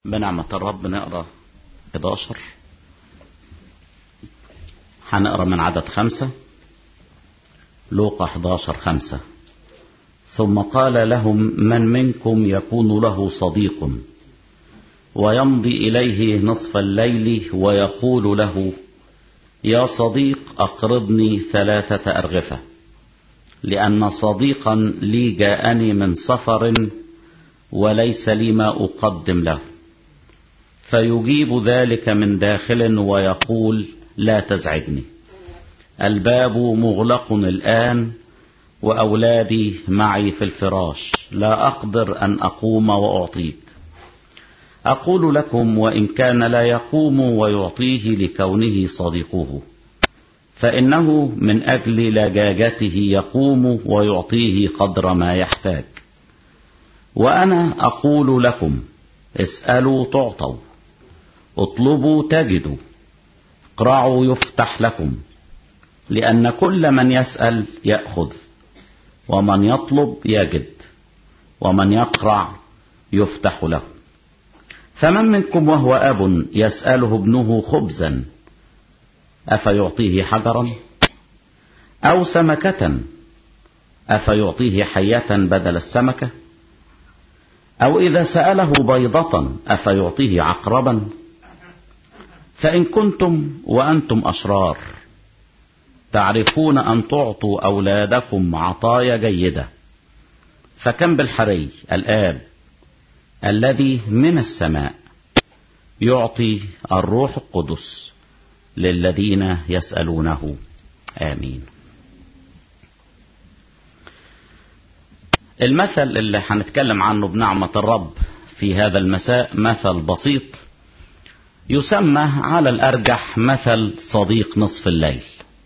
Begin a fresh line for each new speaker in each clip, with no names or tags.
بنعمة الرب نقرأ 11 هنقرأ من عدد خمسة لوقا 11 خمسة ثم قال لهم من منكم يكون له صديق ويمضي إليه نصف الليل ويقول له يا صديق أقرضني ثلاثة أرغفة لأن صديقا لي جاءني من سفر وليس لي ما أقدم له فيجيب ذلك من داخل ويقول لا تزعجني الباب مغلق الآن وأولادي معي في الفراش لا أقدر أن أقوم وأعطيك أقول لكم وإن كان لا يقوم ويعطيه لكونه صديقه فإنه من أجل لجاجته يقوم ويعطيه قدر ما يحتاج وأنا أقول لكم اسألوا تعطوا اطلبوا تجدوا اقرعوا يفتح لكم لأن كل من يسأل يأخذ ومن يطلب يجد ومن يقرع يفتح له فمن منكم وهو أب يسأله ابنه خبزا أفيعطيه حجرا أو سمكة أفيعطيه حية بدل السمكة أو إذا سأله بيضة أفيعطيه عقربا فإن كنتم وأنتم أشرار تعرفون أن تعطوا أولادكم عطايا جيدة فكم بالحري الآب الذي من السماء يعطي الروح القدس للذين يسألونه آمين المثل اللي هنتكلم عنه بنعمة الرب في هذا المساء مثل بسيط يسمى على الأرجح مثل صديق نصف الليل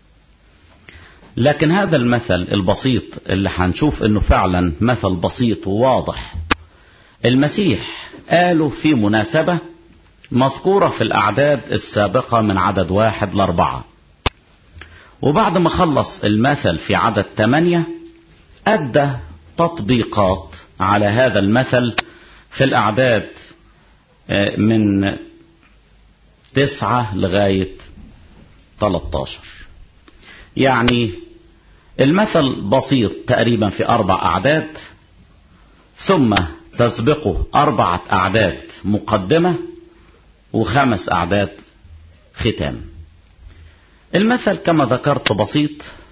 لكن هذا المثل البسيط اللي هنشوف انه فعلا مثل بسيط وواضح المسيح قاله في مناسبة مذكورة في الأعداد السابقة من عدد واحد لأربعة وبعد ما خلص المثل في عدد ثمانية أدى تطبيقات على هذا المثل في الأعداد من تسعة لغاية 13 يعني المثل بسيط تقريبا في أربع أعداد ثم تسبقه أربعة أعداد مقدمة وخمس أعداد ختام المثل كما ذكرت بسيط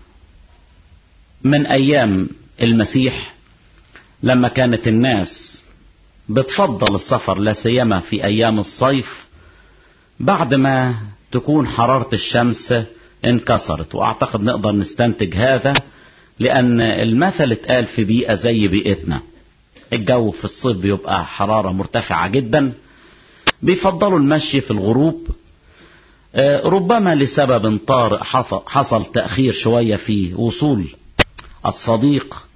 من أيام المسيح لما كانت الناس بتفضل السفر لا سيما في أيام الصيف بعد ما تكون حرارة الشمس انكسرت واعتقد نقدر نستنتج هذا لان المثل اتقال في بيئة زي بيئتنا الجو في الصيف بيبقى حرارة مرتفعة جدا بيفضلوا المشي في الغروب ربما لسبب طارئ حصل تأخير شوية في وصول الصديق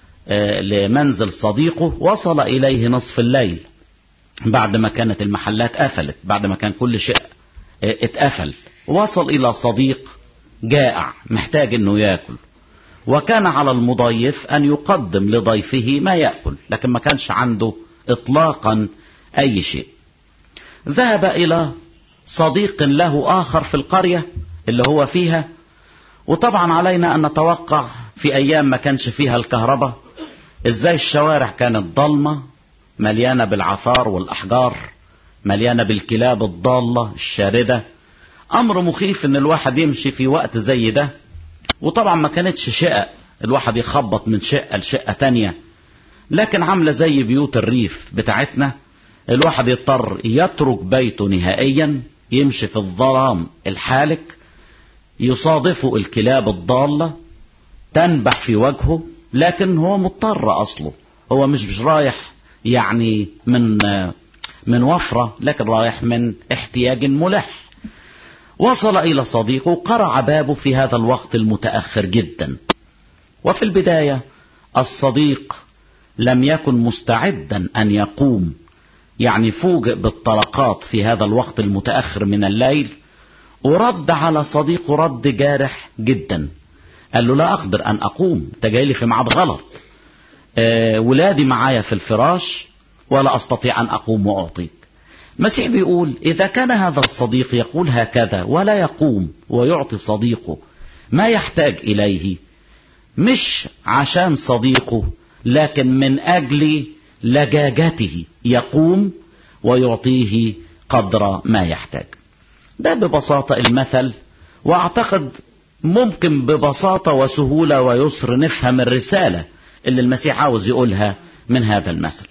لمنزل صديقه وصل إليه نصف الليل بعد ما كانت المحلات قفلت بعد ما كان كل شيء اتقفل وصل إلى صديق جائع محتاج انه ياكل وكان على المضيف ان يقدم لضيفه ما ياكل لكن ما كانش عنده اطلاقا اي شيء ذهب الى صديق له اخر في القريه اللي هو فيها وطبعا علينا ان نتوقع في ايام ما كانش فيها الكهرباء ازاي الشوارع كانت ضلمه مليانه بالعثار والاحجار مليانه بالكلاب الضاله الشارده امر مخيف ان الواحد يمشي في وقت زي ده وطبعا ما كانتش شقة الواحد يخبط من شقة لشقة تانية لكن عاملة زي بيوت الريف بتاعتنا الواحد يضطر يترك بيته نهائيا يمشي في الظلام الحالك يصادفه الكلاب الضالة تنبح في وجهه لكن هو مضطر اصله هو مش مش رايح يعني من من وفرة لكن رايح من احتياج ملح وصل إلى صديقه قرع بابه في هذا الوقت المتأخر جدا وفي البداية الصديق لم يكن مستعدا أن يقوم يعني فوجئ بالطرقات في هذا الوقت المتأخر من الليل ورد على صديقه رد جارح جدا قال له لا أقدر أن أقوم أنت جاي لي في ميعاد غلط آه ولادي معايا في الفراش ولا أستطيع أن أقوم وأعطيك المسيح بيقول إذا كان هذا الصديق يقول هكذا ولا يقوم ويعطي صديقه ما يحتاج إليه مش عشان صديقه لكن من أجل لجاجته يقوم ويعطيه قدر ما يحتاج ده ببساطة المثل واعتقد ممكن ببساطة وسهولة ويسر نفهم الرسالة اللي المسيح عاوز يقولها من هذا المثل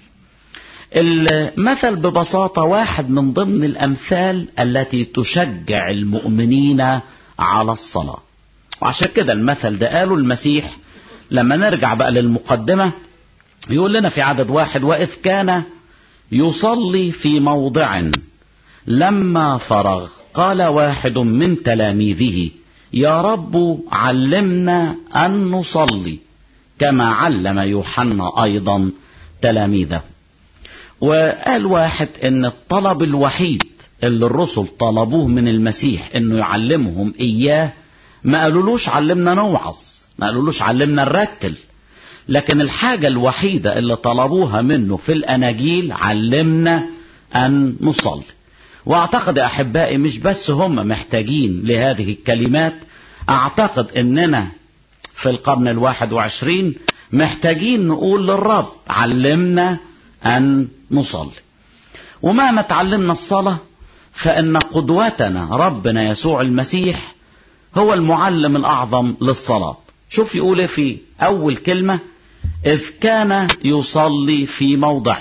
المثل ببساطة واحد من ضمن الأمثال التي تشجع المؤمنين على الصلاة وعشان كده المثل ده قاله المسيح لما نرجع بقى للمقدمة يقول لنا في عدد واحد وإذ كان يصلي في موضع لما فرغ قال واحد من تلاميذه يا رب علمنا أن نصلي كما علم يوحنا أيضا تلاميذه وقال واحد ان الطلب الوحيد اللي الرسل طلبوه من المسيح انه يعلمهم اياه ما قالولوش علمنا نوعظ ما قالولوش علمنا نرتل لكن الحاجة الوحيدة اللي طلبوها منه في الاناجيل علمنا ان نصلي واعتقد يا احبائي مش بس هم محتاجين لهذه الكلمات اعتقد اننا في القرن الواحد وعشرين محتاجين نقول للرب علمنا أن نصلي ومهما تعلمنا الصلاة فإن قدوتنا ربنا يسوع المسيح هو المعلم الأعظم للصلاة شوف يقول في أول كلمة إذ كان يصلي في موضع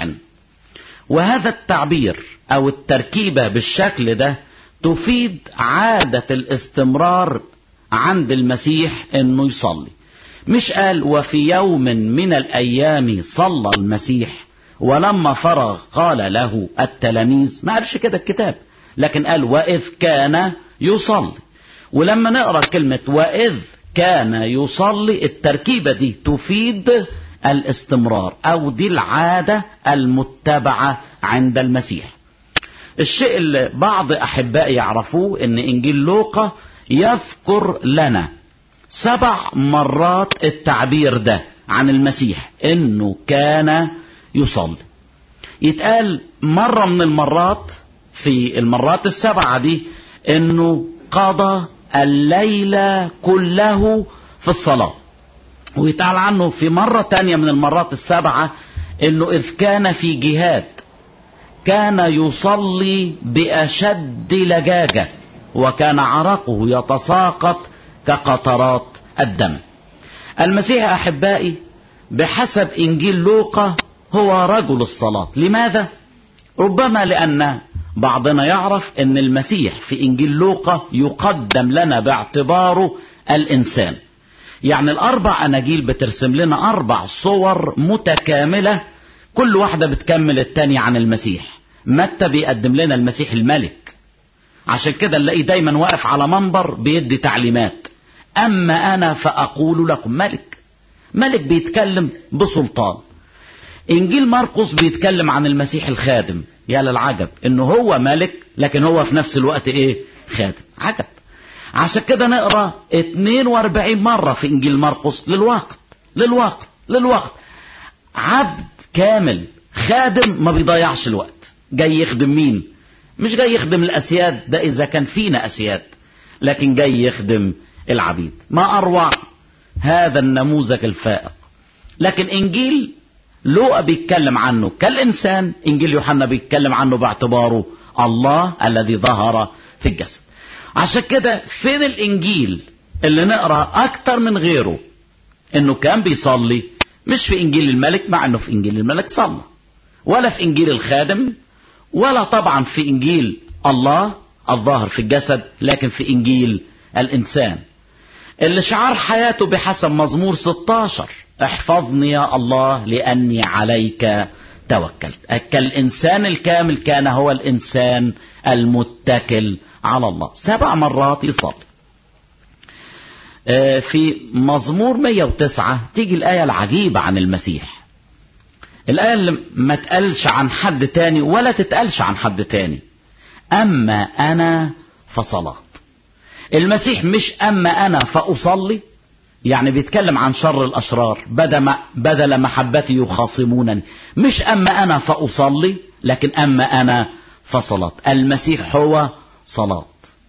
وهذا التعبير أو التركيبة بالشكل ده تفيد عادة الاستمرار عند المسيح انه يصلي مش قال وفي يوم من الايام صلى المسيح ولما فرغ قال له التلاميذ ما قالش كده الكتاب لكن قال واذ كان يصلي ولما نقرا كلمه واذ كان يصلي التركيبه دي تفيد الاستمرار او دي العاده المتبعه عند المسيح الشيء اللي بعض احبائي يعرفوه ان انجيل لوقا يذكر لنا سبع مرات التعبير ده عن المسيح انه كان يصلي يتقال مرة من المرات في المرات السبعة دي انه قضى الليل كله في الصلاة ويتقال عنه في مرة تانية من المرات السبعة انه اذ كان في جهاد كان يصلي باشد لجاجه وكان عرقه يتساقط كقطرات الدم المسيح احبائي بحسب انجيل لوقا هو رجل الصلاه لماذا ربما لان بعضنا يعرف ان المسيح في انجيل لوقا يقدم لنا باعتباره الانسان يعني الاربع اناجيل بترسم لنا اربع صور متكامله كل واحده بتكمل التانية عن المسيح متى بيقدم لنا المسيح الملك عشان كده نلاقيه دايما واقف على منبر بيدي تعليمات اما انا فاقول لكم ملك ملك بيتكلم بسلطان انجيل مرقس بيتكلم عن المسيح الخادم يا للعجب انه هو ملك لكن هو في نفس الوقت ايه خادم عجب عشان كده نقرا 42 مره في انجيل مرقس للوقت للوقت للوقت عبد كامل خادم ما بيضيعش الوقت جاي يخدم مين مش جاي يخدم الاسياد ده اذا كان فينا اسياد لكن جاي يخدم العبيد ما اروع هذا النموذج الفائق لكن انجيل لوقا بيتكلم عنه كالانسان انجيل يوحنا بيتكلم عنه باعتباره الله الذي ظهر في الجسد عشان كده فين الانجيل اللي نقرا اكتر من غيره انه كان بيصلي مش في انجيل الملك مع انه في انجيل الملك صلى ولا في انجيل الخادم ولا طبعا في انجيل الله الظاهر في الجسد لكن في انجيل الانسان اللي شعار حياته بحسب مزمور 16 احفظني يا الله لاني عليك توكلت كالانسان الكامل كان هو الانسان المتكل على الله سبع مرات يصلي في مزمور 109 تيجي الآية العجيبة عن المسيح الآية اللي ما تقالش عن حد تاني ولا تتقالش عن حد تاني أما أنا فصلاة المسيح مش أما أنا فأصلي يعني بيتكلم عن شر الأشرار بدل, بدل محبتي يخاصمونني مش أما أنا فأصلي لكن أما أنا فصلاة المسيح هو صلاة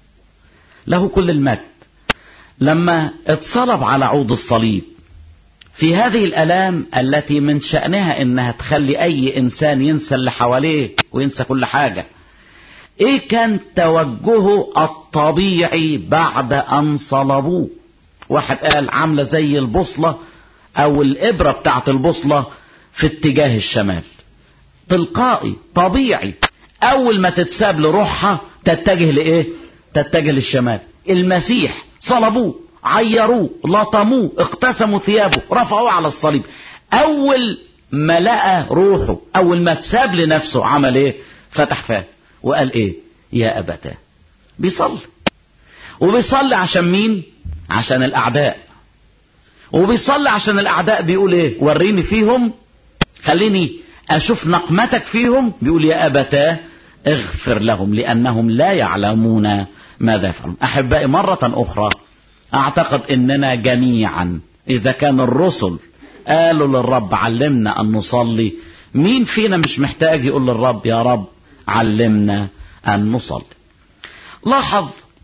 له كل المجد لما اتصلب على عود الصليب في هذه الالام التي من شانها انها تخلي اي انسان ينسى اللي حواليه وينسى كل حاجه ايه كان توجهه الطبيعي بعد ان صلبوه واحد قال عامله زي البوصله او الابره بتاعت البوصله في اتجاه الشمال تلقائي طبيعي اول ما تتساب لروحها تتجه لايه تتجه للشمال المسيح صلبوه عيروه لطموه اقتسموا ثيابه رفعوه على الصليب اول ما لقى روحه اول ما تساب لنفسه عمل ايه فتح فاه وقال ايه يا ابتاه بيصلي وبيصلي عشان مين عشان الاعداء وبيصلي عشان الاعداء بيقول ايه وريني فيهم خليني اشوف نقمتك فيهم بيقول يا ابتاه اغفر لهم لانهم لا يعلمون ماذا يفعلون احبائي مرة اخرى اعتقد اننا جميعا اذا كان الرسل قالوا للرب علمنا ان نصلي مين فينا مش محتاج يقول للرب يا رب علمنا ان نصلي لاحظ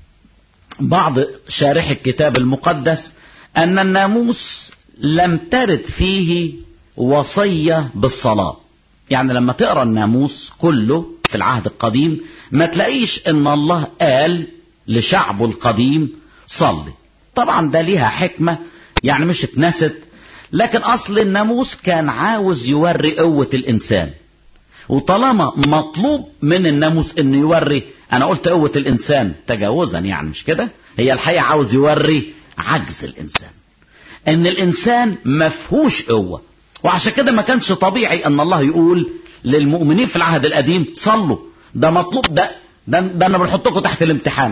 بعض شارح الكتاب المقدس ان الناموس لم ترد فيه وصية بالصلاة يعني لما تقرا الناموس كله في العهد القديم ما تلاقيش ان الله قال لشعبه القديم صلي طبعا ده ليها حكمة يعني مش اتنست لكن اصل الناموس كان عاوز يوري قوة الانسان وطالما مطلوب من الناموس انه يوري انا قلت قوة الانسان تجاوزا يعني مش كده هي الحقيقة عاوز يوري عجز الانسان ان الانسان مفهوش قوة وعشان كده ما كانش طبيعي ان الله يقول للمؤمنين في العهد القديم صلوا ده مطلوب ده ده, ده انا بنحطكم تحت الامتحان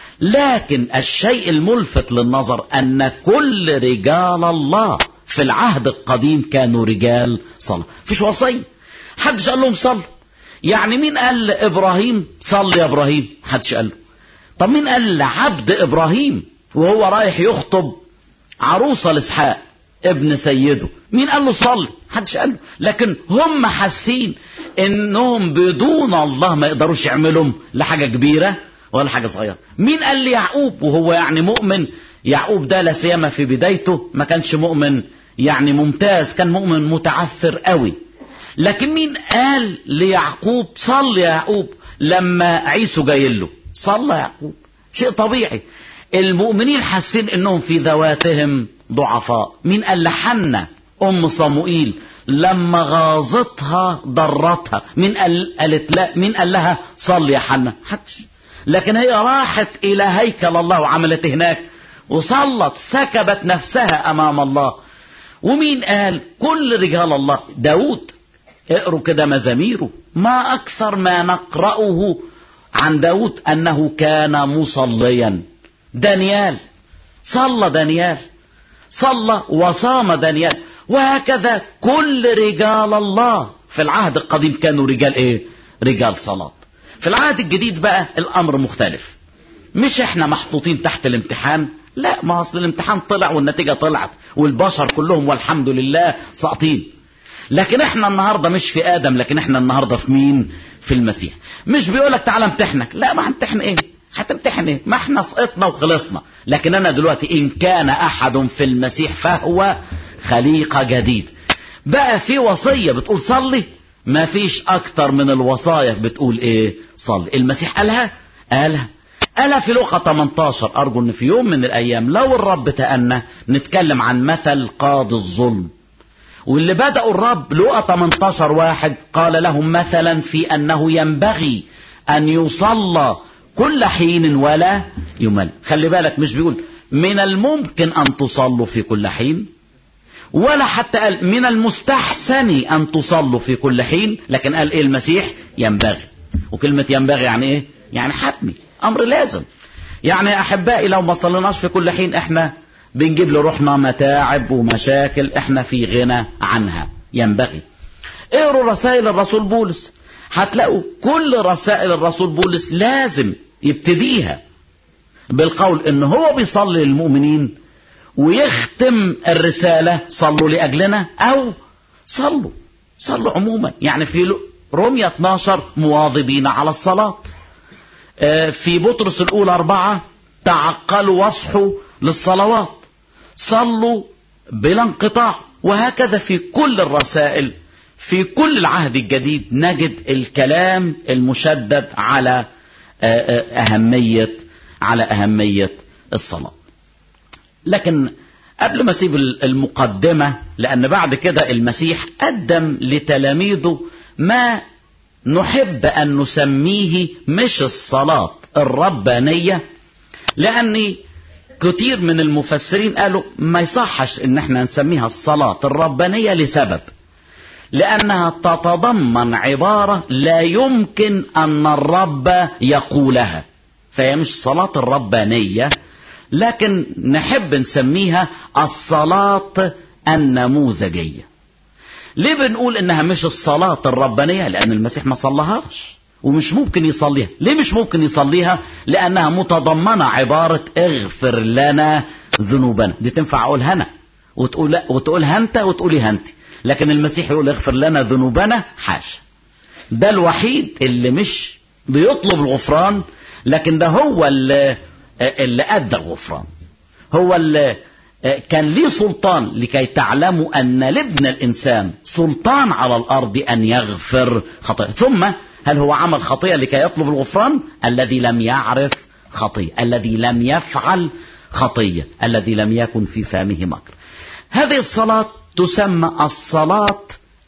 لكن الشيء الملفت للنظر ان كل رجال الله في العهد القديم كانوا رجال صلاة فيش وصية حدش قال لهم صلوا يعني مين قال لابراهيم صل يا ابراهيم حدش قال له طب مين قال لعبد ابراهيم وهو رايح يخطب عروسة لاسحاق ابن سيده مين قال له صلي حدش قال له لكن هم حاسين انهم بدون الله ما يقدروش يعملوا لحاجه كبيره ولا حاجه صغيره مين قال ليعقوب وهو يعني مؤمن يعقوب ده لا سيما في بدايته ما كانش مؤمن يعني ممتاز كان مؤمن متعثر قوي لكن مين قال ليعقوب صل يا يعقوب لما عيسو جاي له صلى يعقوب شيء طبيعي المؤمنين حاسين انهم في ذواتهم ضعفاء مين قال لحنا ام صموئيل لما غاظتها ضرتها مين قال قالت لا مين قال لها صل يا حنا حدش لكن هي راحت الى هيكل الله وعملت هناك وصلت سكبت نفسها امام الله ومين قال كل رجال الله داود اقروا كده مزاميره ما اكثر ما نقرأه عن داود انه كان مصليا دانيال صلى دانيال صلى وصام دانيال وهكذا كل رجال الله في العهد القديم كانوا رجال ايه رجال صلاة في العهد الجديد بقى الامر مختلف مش احنا محطوطين تحت الامتحان لا ما اصل الامتحان طلع والنتيجة طلعت والبشر كلهم والحمد لله ساقطين لكن احنا النهاردة مش في ادم لكن احنا النهاردة في مين في المسيح مش بيقولك تعالى امتحنك لا ما همتحن ايه هتمتحن ايه ما احنا سقطنا وخلصنا لكن انا دلوقتي ان كان احد في المسيح فهو خليقة جديد بقى في وصية بتقول صلي ما فيش اكتر من الوصايا بتقول ايه صلي المسيح قالها قالها قالها في لقى 18 ارجو ان في يوم من الايام لو الرب تأنى نتكلم عن مثل قاضي الظلم واللي بدأوا الرب لقى 18 واحد قال لهم مثلا في انه ينبغي ان يصلى كل حين ولا يمل خلي بالك مش بيقول من الممكن ان تصلوا في كل حين ولا حتى قال من المستحسن ان تصلوا في كل حين لكن قال ايه المسيح ينبغي وكلمة ينبغي يعني ايه يعني حتمي امر لازم يعني يا احبائي لو ما صليناش في كل حين احنا بنجيب لروحنا متاعب ومشاكل احنا في غنى عنها ينبغي اقروا رسائل الرسول بولس هتلاقوا كل رسائل الرسول بولس لازم يبتديها بالقول ان هو بيصلي للمؤمنين ويختم الرسالة صلوا لأجلنا أو صلوا صلوا عموما يعني في رومية 12 مواظبين على الصلاة في بطرس الأولى أربعة تعقلوا واصحوا للصلوات صلوا بلا انقطاع وهكذا في كل الرسائل في كل العهد الجديد نجد الكلام المشدد على أهمية على أهمية الصلاة لكن قبل ما اسيب المقدمة لأن بعد كده المسيح قدم لتلاميذه ما نحب أن نسميه مش الصلاة الربانية لأن كتير من المفسرين قالوا ما يصحش ان احنا نسميها الصلاة الربانية لسبب لأنها تتضمن عبارة لا يمكن أن الرب يقولها فهي مش صلاة الربانية لكن نحب نسميها الصلاة النموذجية ليه بنقول انها مش الصلاة الربانية لان المسيح ما صلىهاش ومش ممكن يصليها ليه مش ممكن يصليها لانها متضمنة عبارة اغفر لنا ذنوبنا دي تنفع اقولها انا وتقول لا وتقولها انت وتقوليها انت لكن المسيح يقول اغفر لنا ذنوبنا حاشا ده الوحيد اللي مش بيطلب الغفران لكن ده هو اللي, اللي ادى الغفران هو اللي كان ليه سلطان لكي تعلموا أن لابن الإنسان سلطان على الأرض أن يغفر خطيئة ثم هل هو عمل خطيئة لكي يطلب الغفران الذي لم يعرف خطيئة الذي لم يفعل خطية الذي لم يكن في فمه مكر هذه الصلاة تسمى الصلاة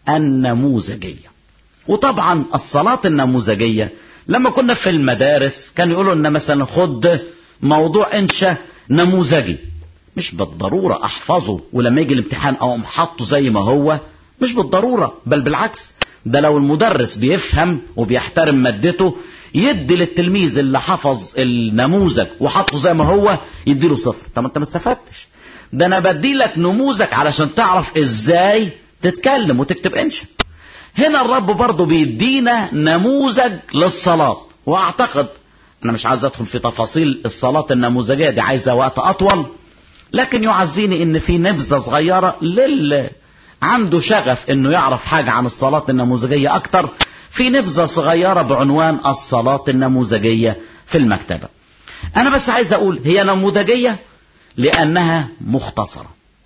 النموذجية وطبعا الصلاة النموذجية لما كنا في المدارس كانوا يقولوا ان مثلا خد موضوع انشاء نموذجي مش بالضرورة احفظه ولما يجي الامتحان اقوم حاطه زي ما هو مش بالضرورة بل بالعكس ده لو المدرس بيفهم وبيحترم مادته يدي للتلميذ اللي حفظ النموذج وحطه زي ما هو يديله صفر طب انت ما استفدتش ده انا بدي لك نموذج علشان تعرف ازاي تتكلم وتكتب انشا هنا الرب برضه بيدينا نموذج للصلاة واعتقد انا مش عايز ادخل في تفاصيل الصلاة النموذجية دي عايزة وقت اطول لكن يعزيني ان في نبذة صغيرة للي عنده شغف انه يعرف حاجة عن الصلاة النموذجية اكتر في نبذة صغيرة بعنوان الصلاة النموذجية في المكتبة انا بس عايز اقول هي نموذجية لانها مختصرة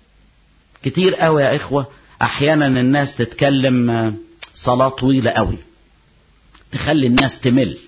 كتير قوي يا اخوة احيانا الناس تتكلم صلاة طويلة قوي تخلي الناس تمل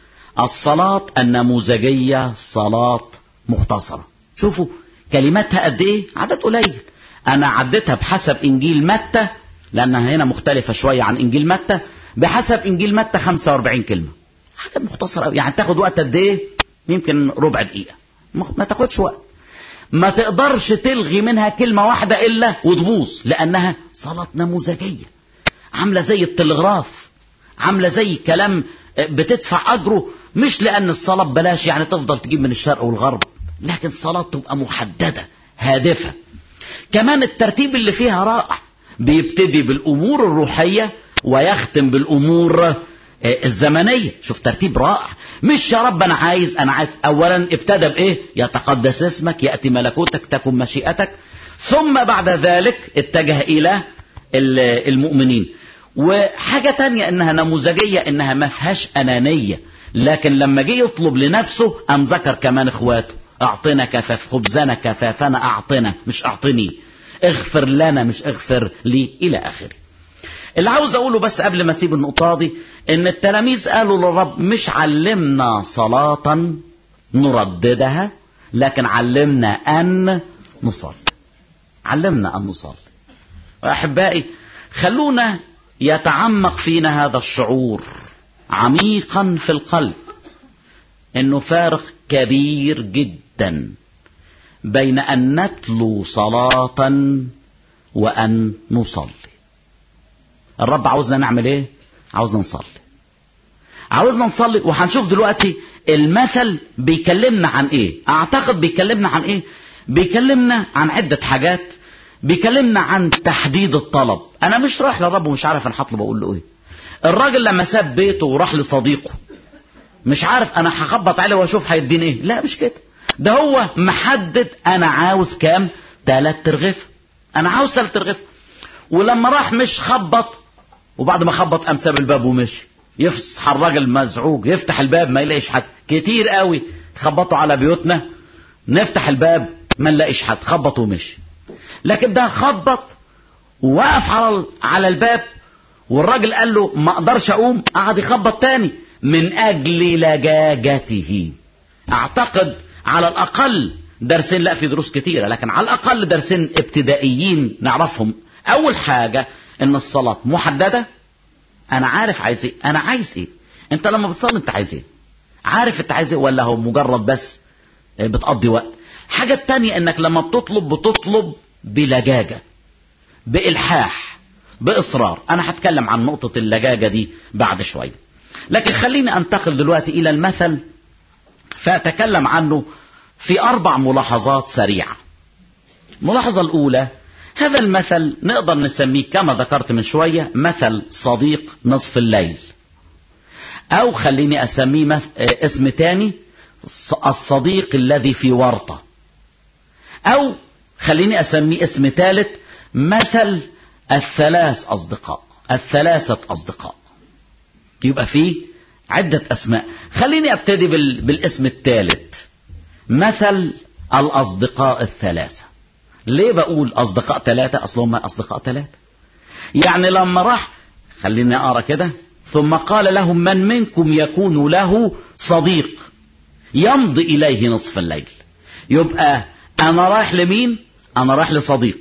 الصلاة النموذجية صلاة مختصرة شوفوا كلماتها قد ايه عدد قليل انا عديتها بحسب انجيل متى لانها هنا مختلفة شوية عن انجيل متى بحسب انجيل متى 45 كلمة حاجة مختصرة قوي يعني تاخد وقت قد ايه يمكن ربع دقيقة ما تاخدش وقت ما تقدرش تلغي منها كلمة واحدة الا وتبوظ لانها صلاة نموذجية عاملة زي التلغراف عاملة زي كلام بتدفع اجره مش لان الصلاة ببلاش يعني تفضل تجيب من الشرق والغرب لكن صلاة تبقى محددة هادفة كمان الترتيب اللي فيها رائع بيبتدي بالامور الروحية ويختم بالامور الزمنية شوف ترتيب رائع مش يا رب انا عايز انا عايز اولا ابتدى بايه يتقدس اسمك يأتي ملكوتك تكن مشيئتك ثم بعد ذلك اتجه الى المؤمنين وحاجة تانية انها نموذجية انها ما فيهاش انانية لكن لما جه يطلب لنفسه ام ذكر كمان اخواته اعطنا كفاف خبزنا كفافنا اعطنا مش اعطني اغفر لنا مش اغفر لي الى اخره اللي عاوز اقوله بس قبل ما اسيب النقطة دي ان التلاميذ قالوا للرب مش علمنا صلاة نرددها لكن علمنا ان نصلي علمنا ان نصلي واحبائي خلونا يتعمق فينا هذا الشعور عميقا في القلب انه فارق كبير جدا بين ان نتلو صلاة وان نصلي الرب عاوزنا نعمل ايه عاوزنا نصلي عاوزنا نصلي وهنشوف دلوقتي المثل بيكلمنا عن ايه اعتقد بيكلمنا عن ايه بيكلمنا عن عدة حاجات بيكلمنا عن تحديد الطلب انا مش رايح للرب ومش عارف انا هطلب اقول له ايه الراجل لما ساب بيته وراح لصديقه مش عارف انا هخبط عليه واشوف هيديني ايه لا مش كده ده هو محدد انا عاوز كام تلات ترغيف انا عاوز تلات ترغيف ولما راح مش خبط وبعد ما خبط قام ساب الباب ومشي يفصح الراجل مزعوج يفتح الباب ما يلاقيش حد كتير قوي خبطوا على بيوتنا نفتح الباب ما نلاقيش حد خبط ومشي لكن ده خبط ووقف على على الباب والراجل قال له ما اقدرش اقوم قعد يخبط تاني من اجل لجاجته اعتقد على الاقل درسين لا في دروس كتيرة لكن على الاقل درسين ابتدائيين نعرفهم اول حاجة ان الصلاة محددة انا عارف عايز ايه انا عايز ايه انت لما بتصلي انت عايز ايه عارف انت عايز ايه ولا هو مجرد بس بتقضي وقت حاجة تانية انك لما بتطلب بتطلب بلجاجة بإلحاح بإصرار أنا هتكلم عن نقطة اللجاجة دي بعد شوية لكن خليني أنتقل دلوقتي إلى المثل فأتكلم عنه في أربع ملاحظات سريعة الملاحظة الأولى هذا المثل نقدر نسميه كما ذكرت من شوية مثل صديق نصف الليل أو خليني أسميه مث... اسم تاني الصديق الذي في ورطة أو خليني أسميه اسم ثالث مثل الثلاث أصدقاء الثلاثة أصدقاء يبقى فيه عدة أسماء خليني أبتدي بال... بالاسم الثالث مثل الأصدقاء الثلاثة ليه بقول أصدقاء ثلاثة أصلهم أصدقاء ثلاثة يعني لما راح خليني أقرأ كده ثم قال لهم من منكم يكون له صديق يمضي إليه نصف الليل يبقى أنا رايح لمين أنا رايح لصديق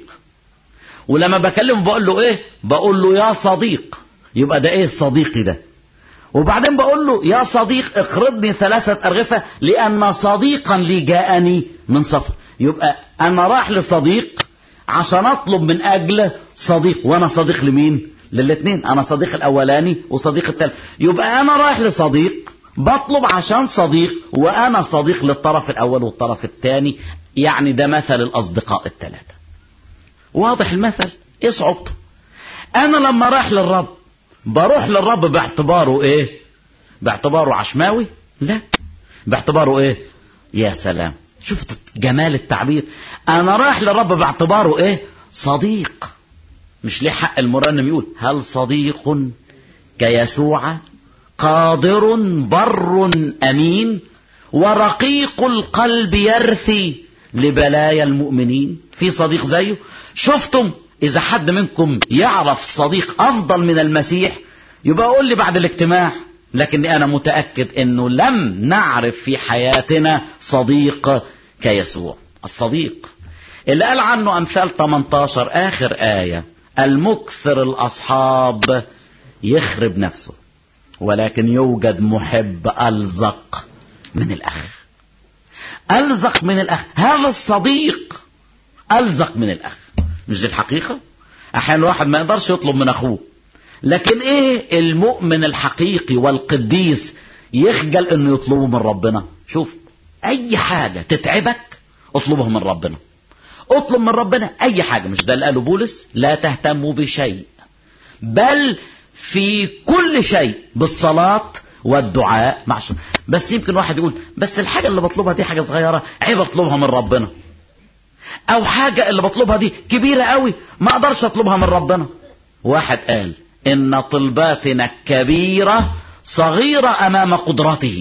ولما بكلمه بقول له إيه بقول له يا صديق يبقى ده إيه صديقي ده وبعدين بقول له يا صديق اقرضني ثلاثة أرغفة لأن صديقا لي جاءني من سفر يبقى أنا رايح لصديق عشان أطلب من أجل صديق وأنا صديق لمين للاثنين أنا صديق الأولاني وصديق الثالث يبقى أنا رايح لصديق بطلب عشان صديق وأنا صديق للطرف الأول والطرف الثاني يعني ده مثل الأصدقاء الثلاثة واضح المثل ايه صعوبته انا لما رايح للرب بروح للرب باعتباره ايه باعتباره عشماوي لا باعتباره ايه يا سلام شفت جمال التعبير انا رايح للرب باعتباره ايه صديق مش ليه حق المرنم يقول هل صديق كيسوع قادر بر امين ورقيق القلب يرثي لبلايا المؤمنين في صديق زيه شفتم اذا حد منكم يعرف صديق افضل من المسيح يبقى قول لي بعد الاجتماع لكني انا متاكد انه لم نعرف في حياتنا صديق كيسوع الصديق اللي قال عنه امثال 18 اخر ايه المكثر الاصحاب يخرب نفسه ولكن يوجد محب الزق من الاخ الزق من الاخ هذا الصديق الزق من الاخ مش دي الحقيقه احيانا الواحد ما يقدرش يطلب من اخوه لكن ايه المؤمن الحقيقي والقديس يخجل انه يطلبه من ربنا شوف اي حاجه تتعبك اطلبها من ربنا اطلب من ربنا اي حاجه مش ده اللي قاله بولس لا تهتموا بشيء بل في كل شيء بالصلاه والدعاء مع شو. بس يمكن واحد يقول بس الحاجة اللي بطلبها دي حاجة صغيرة عيب اطلبها من ربنا او حاجة اللي بطلبها دي كبيرة قوي ما اقدرش اطلبها من ربنا واحد قال ان طلباتنا الكبيرة صغيرة امام قدرته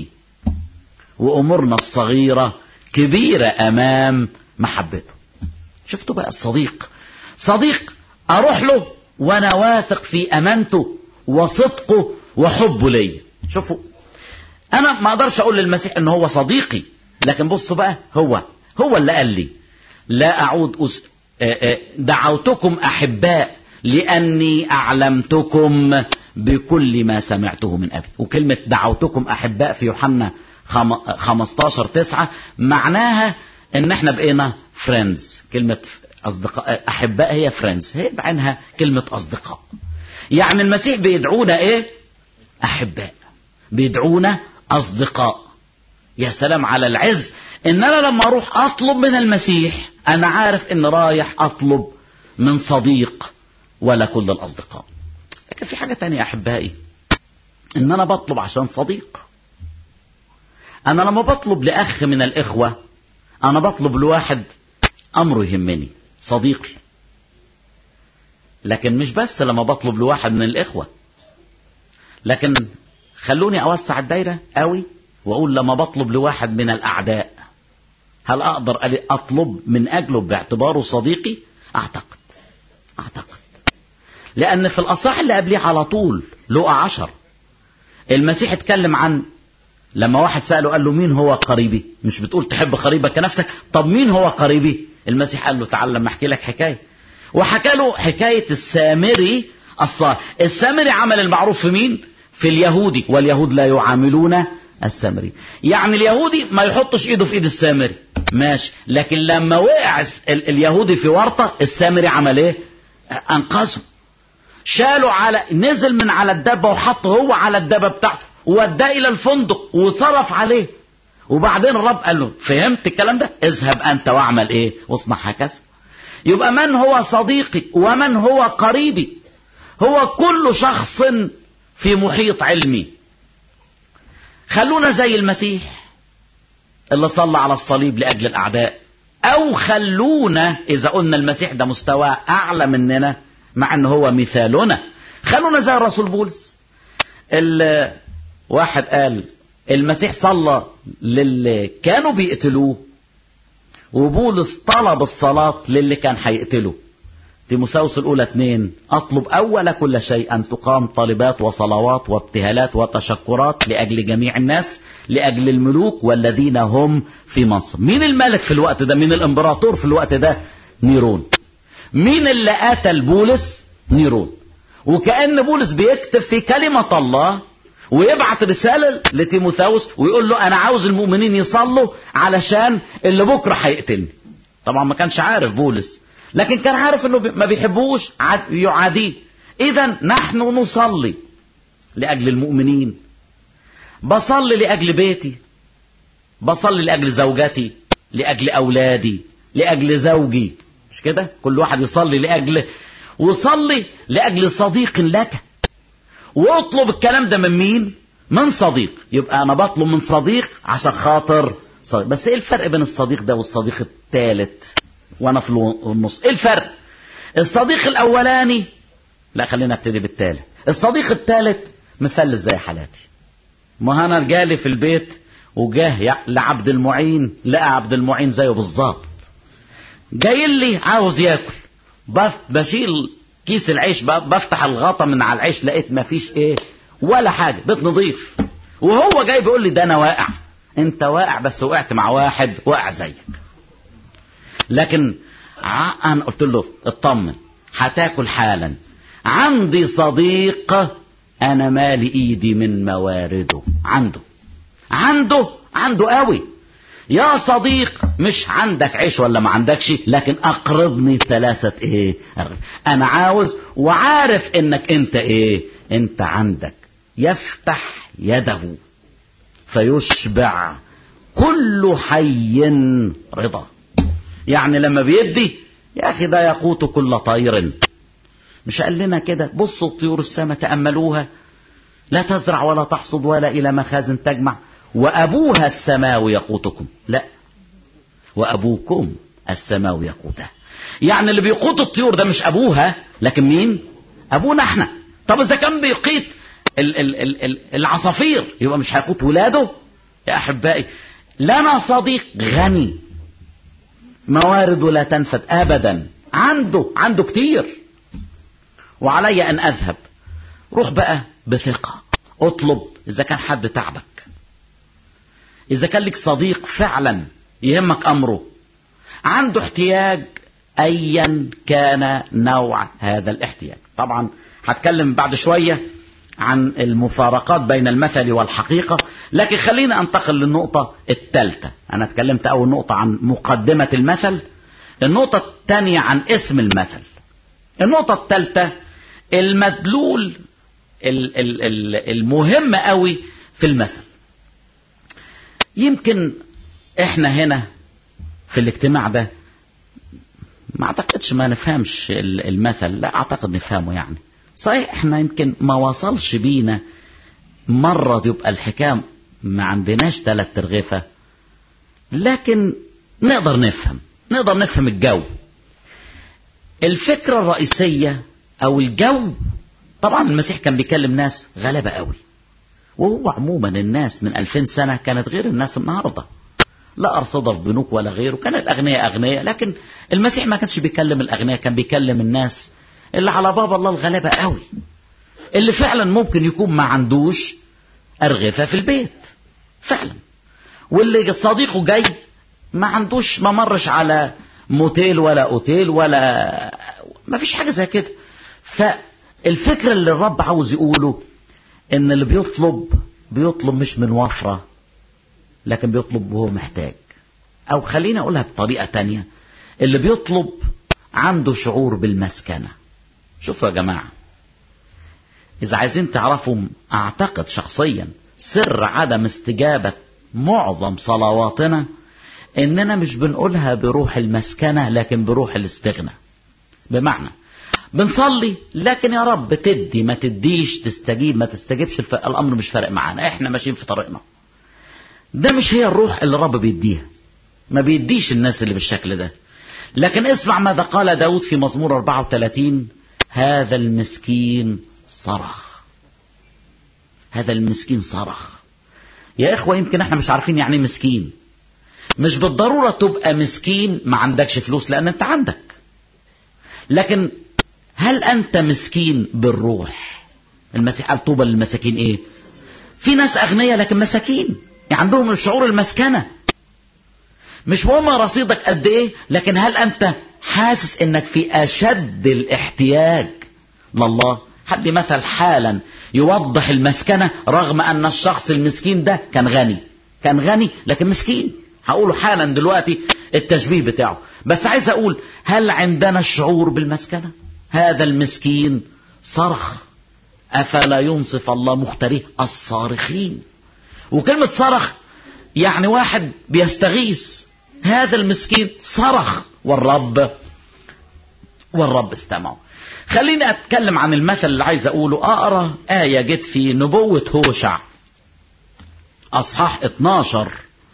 وامورنا الصغيرة كبيرة امام محبته شفتوا بقى الصديق صديق اروح له وانا واثق في امانته وصدقه وحبه ليا شوفوا انا ما اقدرش اقول للمسيح ان هو صديقي لكن بصوا بقى هو هو اللي قال لي لا اعود أس... دعوتكم احباء لاني اعلمتكم بكل ما سمعته من ابي وكلمة دعوتكم احباء في يوحنا خم... 15 9 معناها ان احنا بقينا فريندز كلمة اصدقاء احباء هي فريندز هي بعينها كلمة اصدقاء يعني المسيح بيدعونا ايه احباء بيدعونا اصدقاء يا سلام على العز ان انا لما اروح اطلب من المسيح انا عارف ان رايح اطلب من صديق ولا كل الاصدقاء لكن في حاجة تانية احبائي ان انا بطلب عشان صديق انا لما بطلب لاخ من الاخوة انا بطلب لواحد امره يهمني صديقي لكن مش بس لما بطلب لواحد من الاخوة لكن خلوني اوسع الدايره قوي واقول لما بطلب لواحد من الاعداء هل اقدر اطلب من اجله باعتباره صديقي اعتقد اعتقد لان في الاصح اللي قبليه على طول لقى عشر المسيح اتكلم عن لما واحد سأله قال له مين هو قريبي مش بتقول تحب قريبك كنفسك طب مين هو قريبي المسيح قال له تعال لما احكي لك حكاية وحكى له حكاية السامري الصالح السامري عمل المعروف في مين في اليهودي واليهود لا يعاملون السامري يعني اليهودي ما يحطش ايده في ايد السامري ماشي لكن لما وقع اليهودي في ورطة السامري عمل ايه انقذه شاله على نزل من على الدابة وحطه هو على الدابة بتاعته ووداه الى الفندق وصرف عليه وبعدين الرب قال له فهمت الكلام ده اذهب انت واعمل ايه واصنع هكذا يبقى من هو صديقي ومن هو قريبي هو كل شخص في محيط علمي خلونا زي المسيح اللي صلى على الصليب لاجل الاعداء او خلونا اذا قلنا المسيح ده مستوى اعلى مننا مع ان هو مثالنا خلونا زي الرسول بولس واحد قال المسيح صلى للي كانوا بيقتلوه وبولس طلب الصلاة للي كان هيقتله تيموساوس الأولى اتنين أطلب أول كل شيء أن تقام طالبات وصلوات وابتهالات وتشكرات لأجل جميع الناس لأجل الملوك والذين هم في منصب مين الملك في الوقت ده مين الإمبراطور في الوقت ده نيرون مين اللي قتل بولس نيرون وكأن بولس بيكتب في كلمة الله ويبعت رسالة لتيموثاوس ويقول له أنا عاوز المؤمنين يصلوا علشان اللي بكرة هيقتلني طبعا ما كانش عارف بولس لكن كان عارف انه ما بيحبوش يعاديه اذا نحن نصلي لاجل المؤمنين بصلي لاجل بيتي بصلي لاجل زوجتي لاجل اولادي لاجل زوجي مش كده كل واحد يصلي لاجل وصلي لاجل صديق لك واطلب الكلام ده من مين من صديق يبقى انا بطلب من صديق عشان خاطر صديق بس ايه الفرق بين الصديق ده والصديق الثالث وانا في النص ايه الفرق الصديق الاولاني لا خلينا ابتدي بالثالث الصديق الثالث مثلث زي حالاتي ما انا جالي في البيت وجاه لعبد المعين لقى عبد المعين زيه بالظبط جاي لي عاوز ياكل بشيل كيس العيش بفتح الغطا من على العيش لقيت ما فيش ايه ولا حاجة بيت نظيف وهو جاي بيقول لي ده انا واقع انت واقع بس وقعت مع واحد واقع زيك لكن انا قلت له اطمن هتاكل حالا عندي صديق انا مالي ايدي من موارده عنده عنده عنده قوي يا صديق مش عندك عيش ولا ما عندكش لكن اقرضني ثلاثة ايه انا عاوز وعارف انك انت ايه انت عندك يفتح يده فيشبع كل حي رضا يعني لما بيدي يا اخي ده يقوت كل طير مش قال لنا كده بصوا طيور السماء تأملوها لا تزرع ولا تحصد ولا إلى مخازن تجمع وأبوها السماوي يقوتكم لا وأبوكم السماوي يقوتها يعني اللي بيقوت الطيور ده مش أبوها لكن مين أبونا احنا طب إذا كان بيقيت ال ال ال ال العصافير يبقى مش هيقوت ولاده يا أحبائي لنا صديق غني موارده لا تنفد أبدا عنده عنده كتير وعلي أن أذهب روح بقى بثقة اطلب إذا كان حد تعبك إذا كان لك صديق فعلا يهمك أمره عنده احتياج أيا كان نوع هذا الاحتياج طبعا هتكلم بعد شوية عن المفارقات بين المثل والحقيقة لكن خلينا انتقل للنقطة الثالثة أنا اتكلمت أول نقطة عن مقدمة المثل النقطة الثانية عن اسم المثل النقطة الثالثة المدلول المهم قوي في المثل يمكن احنا هنا في الاجتماع ده ما اعتقدش ما نفهمش المثل لا اعتقد نفهمه يعني صحيح احنا يمكن ما وصلش بينا مرة يبقى الحكام ما عندناش ثلاث ترغفة لكن نقدر نفهم نقدر نفهم الجو الفكرة الرئيسية او الجو طبعا المسيح كان بيكلم ناس غلبة قوي وهو عموما الناس من ألفين سنة كانت غير الناس النهاردة لا أرصدة في بنوك ولا غيره كان الأغنياء أغنياء لكن المسيح ما كانش بيكلم الأغنياء كان بيكلم الناس اللي على باب الله الغلبة قوي اللي فعلا ممكن يكون ما عندوش أرغفة في البيت فعلا واللي صديقه جاي ما عندوش ما مرش على موتيل ولا اوتيل ولا ما فيش حاجة زي كده فالفكرة اللي الرب عاوز يقوله ان اللي بيطلب بيطلب مش من وفرة لكن بيطلب وهو محتاج او خليني اقولها بطريقة تانية اللي بيطلب عنده شعور بالمسكنة شوفوا يا جماعة اذا عايزين تعرفوا اعتقد شخصيا سر عدم استجابة معظم صلواتنا اننا مش بنقولها بروح المسكنة لكن بروح الاستغنى بمعنى بنصلي لكن يا رب تدي ما تديش تستجيب ما تستجيبش الف... الامر مش فارق معانا احنا ماشيين في طريقنا ده مش هي الروح اللي الرب بيديها ما بيديش الناس اللي بالشكل ده لكن اسمع ماذا قال داود في مزمور 34 هذا المسكين صرخ هذا المسكين صرخ يا اخوة يمكن احنا مش عارفين يعني مسكين مش بالضرورة تبقى مسكين ما عندكش فلوس لان انت عندك لكن هل انت مسكين بالروح المسيح قال طوبى للمساكين ايه في ناس اغنياء لكن مساكين يعني عندهم شعور المسكنة مش مهم رصيدك قد ايه لكن هل انت حاسس انك في اشد الاحتياج لله حد مثل حالا يوضح المسكنة رغم ان الشخص المسكين ده كان غني كان غني لكن مسكين هقوله حالا دلوقتي التشبيه بتاعه بس عايز اقول هل عندنا الشعور بالمسكنة هذا المسكين صرخ افلا ينصف الله مختاريه الصارخين وكلمة صرخ يعني واحد بيستغيث هذا المسكين صرخ والرب والرب استمعوا خليني اتكلم عن المثل اللي عايز اقوله اقرا آية جت في نبوة هوشع اصحاح 12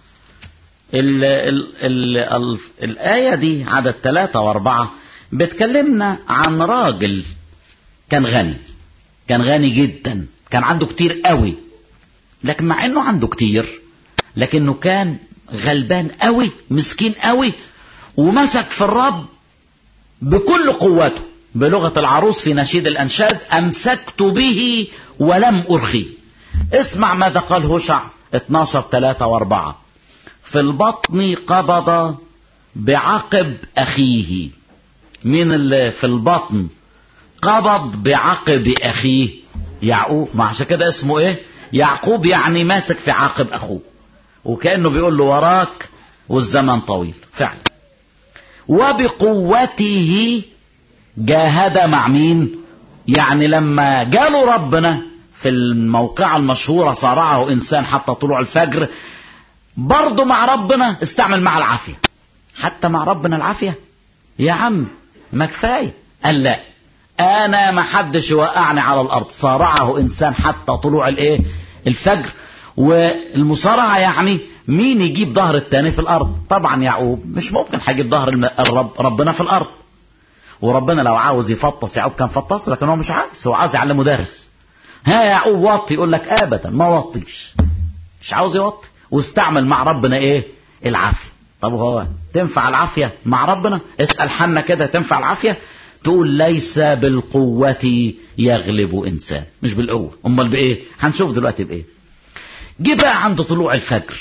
ال ال ال ال الآية دي عدد ثلاثة واربعة بتكلمنا عن راجل كان غني كان غني جدا كان عنده كتير قوي لكن مع انه عنده كتير لكنه كان غلبان قوي مسكين قوي ومسك في الرب بكل قوته بلغة العروس في نشيد الأنشاد أمسكت به ولم أرخي اسمع ماذا قال هشع 12 3 و4 في البطن قبض بعقب أخيه مين اللي في البطن قبض بعقب أخيه يعقوب ما عشان كده اسمه ايه يعقوب يعني ماسك في عقب أخوه وكأنه بيقول له وراك والزمن طويل فعلا وبقوته جاهد مع مين يعني لما جاله ربنا في الموقعة المشهورة صارعه إنسان حتى طلوع الفجر برضه مع ربنا استعمل مع العافية حتى مع ربنا العافية يا عم ما كفاية قال لا انا ما حدش يوقعني على الارض صارعه انسان حتى طلوع الايه الفجر والمصارعة يعني مين يجيب ظهر التاني في الارض طبعا يعقوب مش ممكن هيجيب ظهر الرب ربنا في الارض وربنا لو عاوز يفطس يعقوب كان فطس لكن هو مش عاوز هو عاوز يعلمه درس ها يا يعقوب وطي يقول لك ابدا ما وطيش مش عاوز يوطي واستعمل مع ربنا ايه العافيه طب هو تنفع العافيه مع ربنا اسال حنا كده تنفع العافيه تقول ليس بالقوة يغلب إنسان مش بالقوة أمال بإيه هنشوف دلوقتي بإيه جه بقى عند طلوع الفجر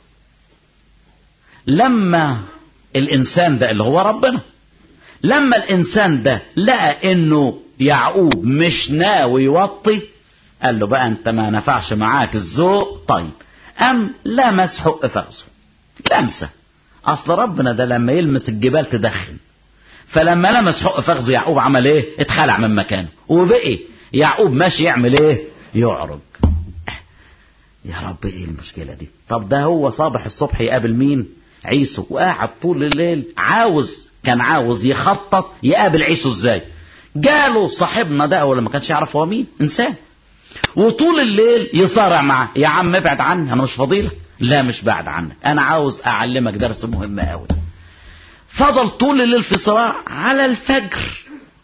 لما الإنسان ده اللي هو ربنا لما الإنسان ده لقى إنه يعقوب مش ناوي يوطي قال له بقى أنت ما نفعش معاك الذوق طيب أم لمس حق فخذه لمسة أصل ربنا ده لما يلمس الجبال تدخن فلما لمس حق فخذ يعقوب عمل ايه اتخلع من مكانه وبقي يعقوب ماشي يعمل ايه يعرج يا رب ايه المشكلة دي طب ده هو صابح الصبح يقابل مين عيسو وقاعد طول الليل عاوز كان عاوز يخطط يقابل عيسو ازاي جاله صاحبنا ده ولا ما كانش يعرف هو مين انسان وطول الليل يصارع معاه يا عم ابعد عني انا مش فضيلة لا مش بعد عنك انا عاوز اعلمك درس مهم قوي فضل طول الليل في صراع على الفجر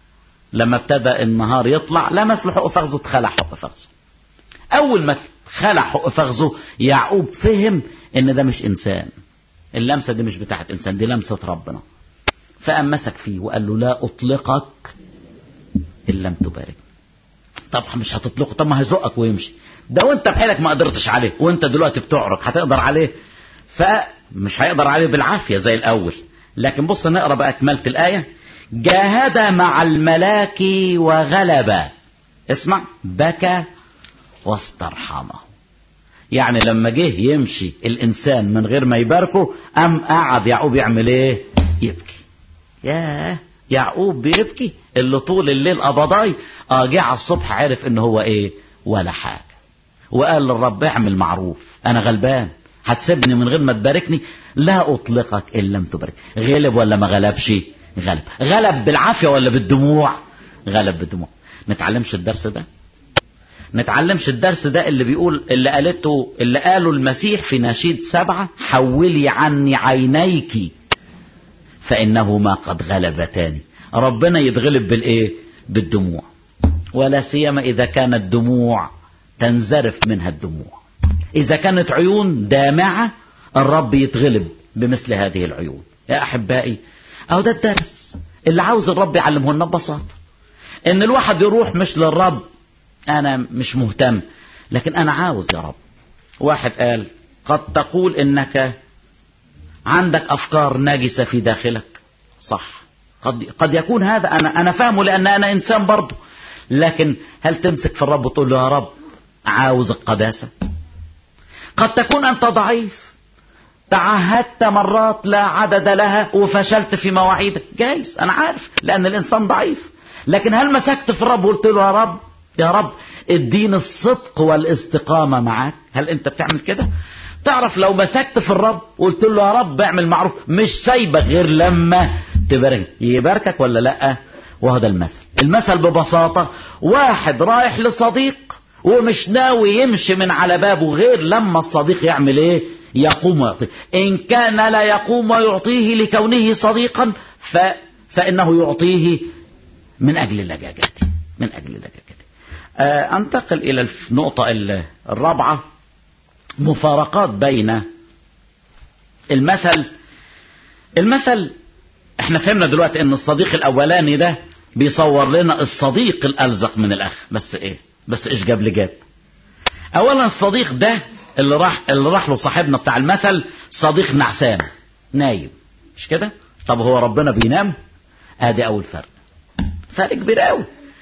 لما ابتدى النهار يطلع لمس له حق فخذه اتخلع حق فخذه اول ما خلع حق فخذه يعقوب فهم ان ده مش انسان اللمسه دي مش بتاعت انسان دي لمسه ربنا فقام مسك فيه وقال له لا اطلقك ان لم تبارك طب مش هتطلقه طب ما هيزقك ويمشي ده وانت بحالك ما قدرتش عليه وانت دلوقتي بتعرق هتقدر عليه فمش هيقدر عليه بالعافيه زي الاول لكن بص نقرا بقى كمالة الايه جاهد مع الملاك وغلب اسمع بكى واسترحمه يعني لما جه يمشي الانسان من غير ما يباركه قام قعد يعقوب يعمل ايه يبكي ياه يعقوب بيبكي اللي طول الليل قبضاي اه جه على الصبح عرف ان هو ايه ولا حاجه وقال للرب اعمل معروف انا غلبان هتسيبني من غير ما تباركني لا اطلقك ان لم تبارك غلب ولا ما غلبش غلب غلب بالعافيه ولا بالدموع غلب بالدموع نتعلمش الدرس ده نتعلمش الدرس ده اللي بيقول اللي قالته اللي قاله المسيح في نشيد سبعة حولي عني عينيك فإنه ما قد غلبتاني ربنا يتغلب بالإيه بالدموع ولا سيما إذا كانت دموع تنزرف منها الدموع إذا كانت عيون دامعة الرب يتغلب بمثل هذه العيون يا أحبائي أو ده الدرس اللي عاوز الرب يعلمه لنا ببساطة إن الواحد يروح مش للرب أنا مش مهتم لكن أنا عاوز يا رب واحد قال قد تقول إنك عندك أفكار ناجسة في داخلك صح قد, قد يكون هذا أنا, أنا فاهمه لأن أنا إنسان برضه لكن هل تمسك في الرب وتقول له يا رب عاوز القداسة قد تكون أنت ضعيف تعهدت مرات لا عدد لها وفشلت في مواعيدك جايز أنا عارف لأن الإنسان ضعيف لكن هل مسكت في الرب وقلت له يا رب يا رب اديني الصدق والاستقامة معاك هل انت بتعمل كده تعرف لو مسكت في الرب وقلت له يا رب اعمل معروف مش سايبك غير لما تبارك يباركك ولا لا وهو ده المثل المثل ببساطة واحد رايح لصديق ومش ناوي يمشي من على بابه غير لما الصديق يعمل ايه يقوم ويعطيه ان كان لا يقوم ويعطيه لكونه صديقا ف... فانه يعطيه من اجل لجاجته من اجل لجاجته آه انتقل الى النقطة الرابعة مفارقات بين المثل المثل احنا فهمنا دلوقتي ان الصديق الاولاني ده بيصور لنا الصديق الالزق من الاخ بس ايه بس ايش جاب لي جاب اولا الصديق ده اللي راح اللي راح له صاحبنا بتاع المثل صديق نعسان نايم مش كده طب هو ربنا بينام ادي اول فرق فرق كبير قوي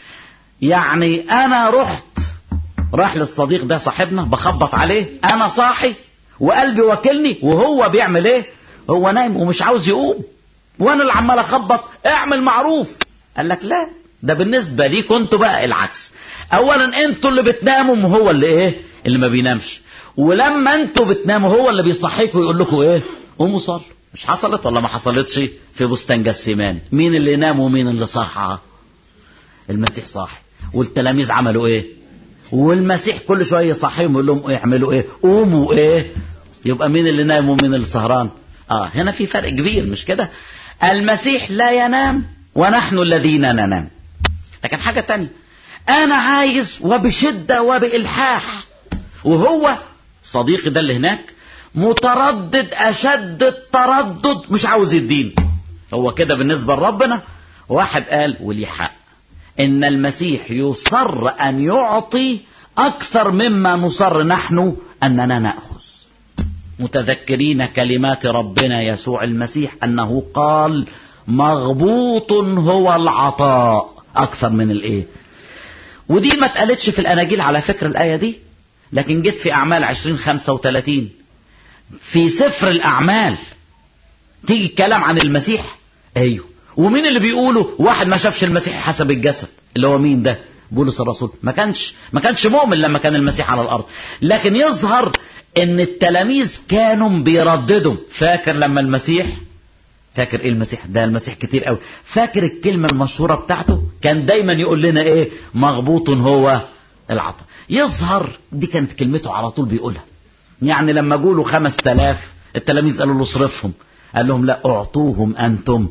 يعني انا رحت راح للصديق ده صاحبنا بخبط عليه انا صاحي وقلبي واكلني وهو بيعمل ايه هو نايم ومش عاوز يقوم وانا اللي عمال اخبط اعمل معروف قال لك لا ده بالنسبة لي كنتوا بقى العكس اولا انتوا اللي بتناموا وهو اللي ايه اللي ما بينامش ولما انتوا بتناموا هو اللي بيصحيكوا ويقول لكم ايه قوموا صلوا مش حصلت ولا ما حصلتش في بستان جسيمان مين اللي نام ومين اللي صحى المسيح صاحي والتلاميذ عملوا ايه والمسيح كل شويه يصحيهم يقول لهم اعملوا ايه قوموا ايه يبقى مين اللي نام ومين اللي سهران اه هنا في فرق كبير مش كده المسيح لا ينام ونحن الذين ننام لكن حاجه تانية انا عايز وبشده وبالحاح وهو صديقي ده اللي هناك متردد اشد التردد مش عاوز يدين هو كده بالنسبه لربنا واحد قال وليه حق ان المسيح يصر ان يعطي اكثر مما نصر نحن اننا ناخذ متذكرين كلمات ربنا يسوع المسيح انه قال مغبوط هو العطاء اكثر من الايه ودي ما اتقالتش في الاناجيل على فكر الايه دي لكن جت في اعمال عشرين خمسة وثلاثين في سفر الاعمال تيجي الكلام عن المسيح ايوه ومين اللي بيقولوا واحد ما شافش المسيح حسب الجسد اللي هو مين ده بولس الرسول ما كانش ما كانش مؤمن لما كان المسيح على الارض لكن يظهر ان التلاميذ كانوا بيرددوا فاكر لما المسيح فاكر ايه المسيح ده المسيح كتير قوي فاكر الكلمة المشهورة بتاعته كان دايما يقول لنا ايه مغبوط هو العطاء يظهر دي كانت كلمته على طول بيقولها يعني لما قولوا خمس تلاف التلاميذ قالوا له اصرفهم قال لهم لا اعطوهم انتم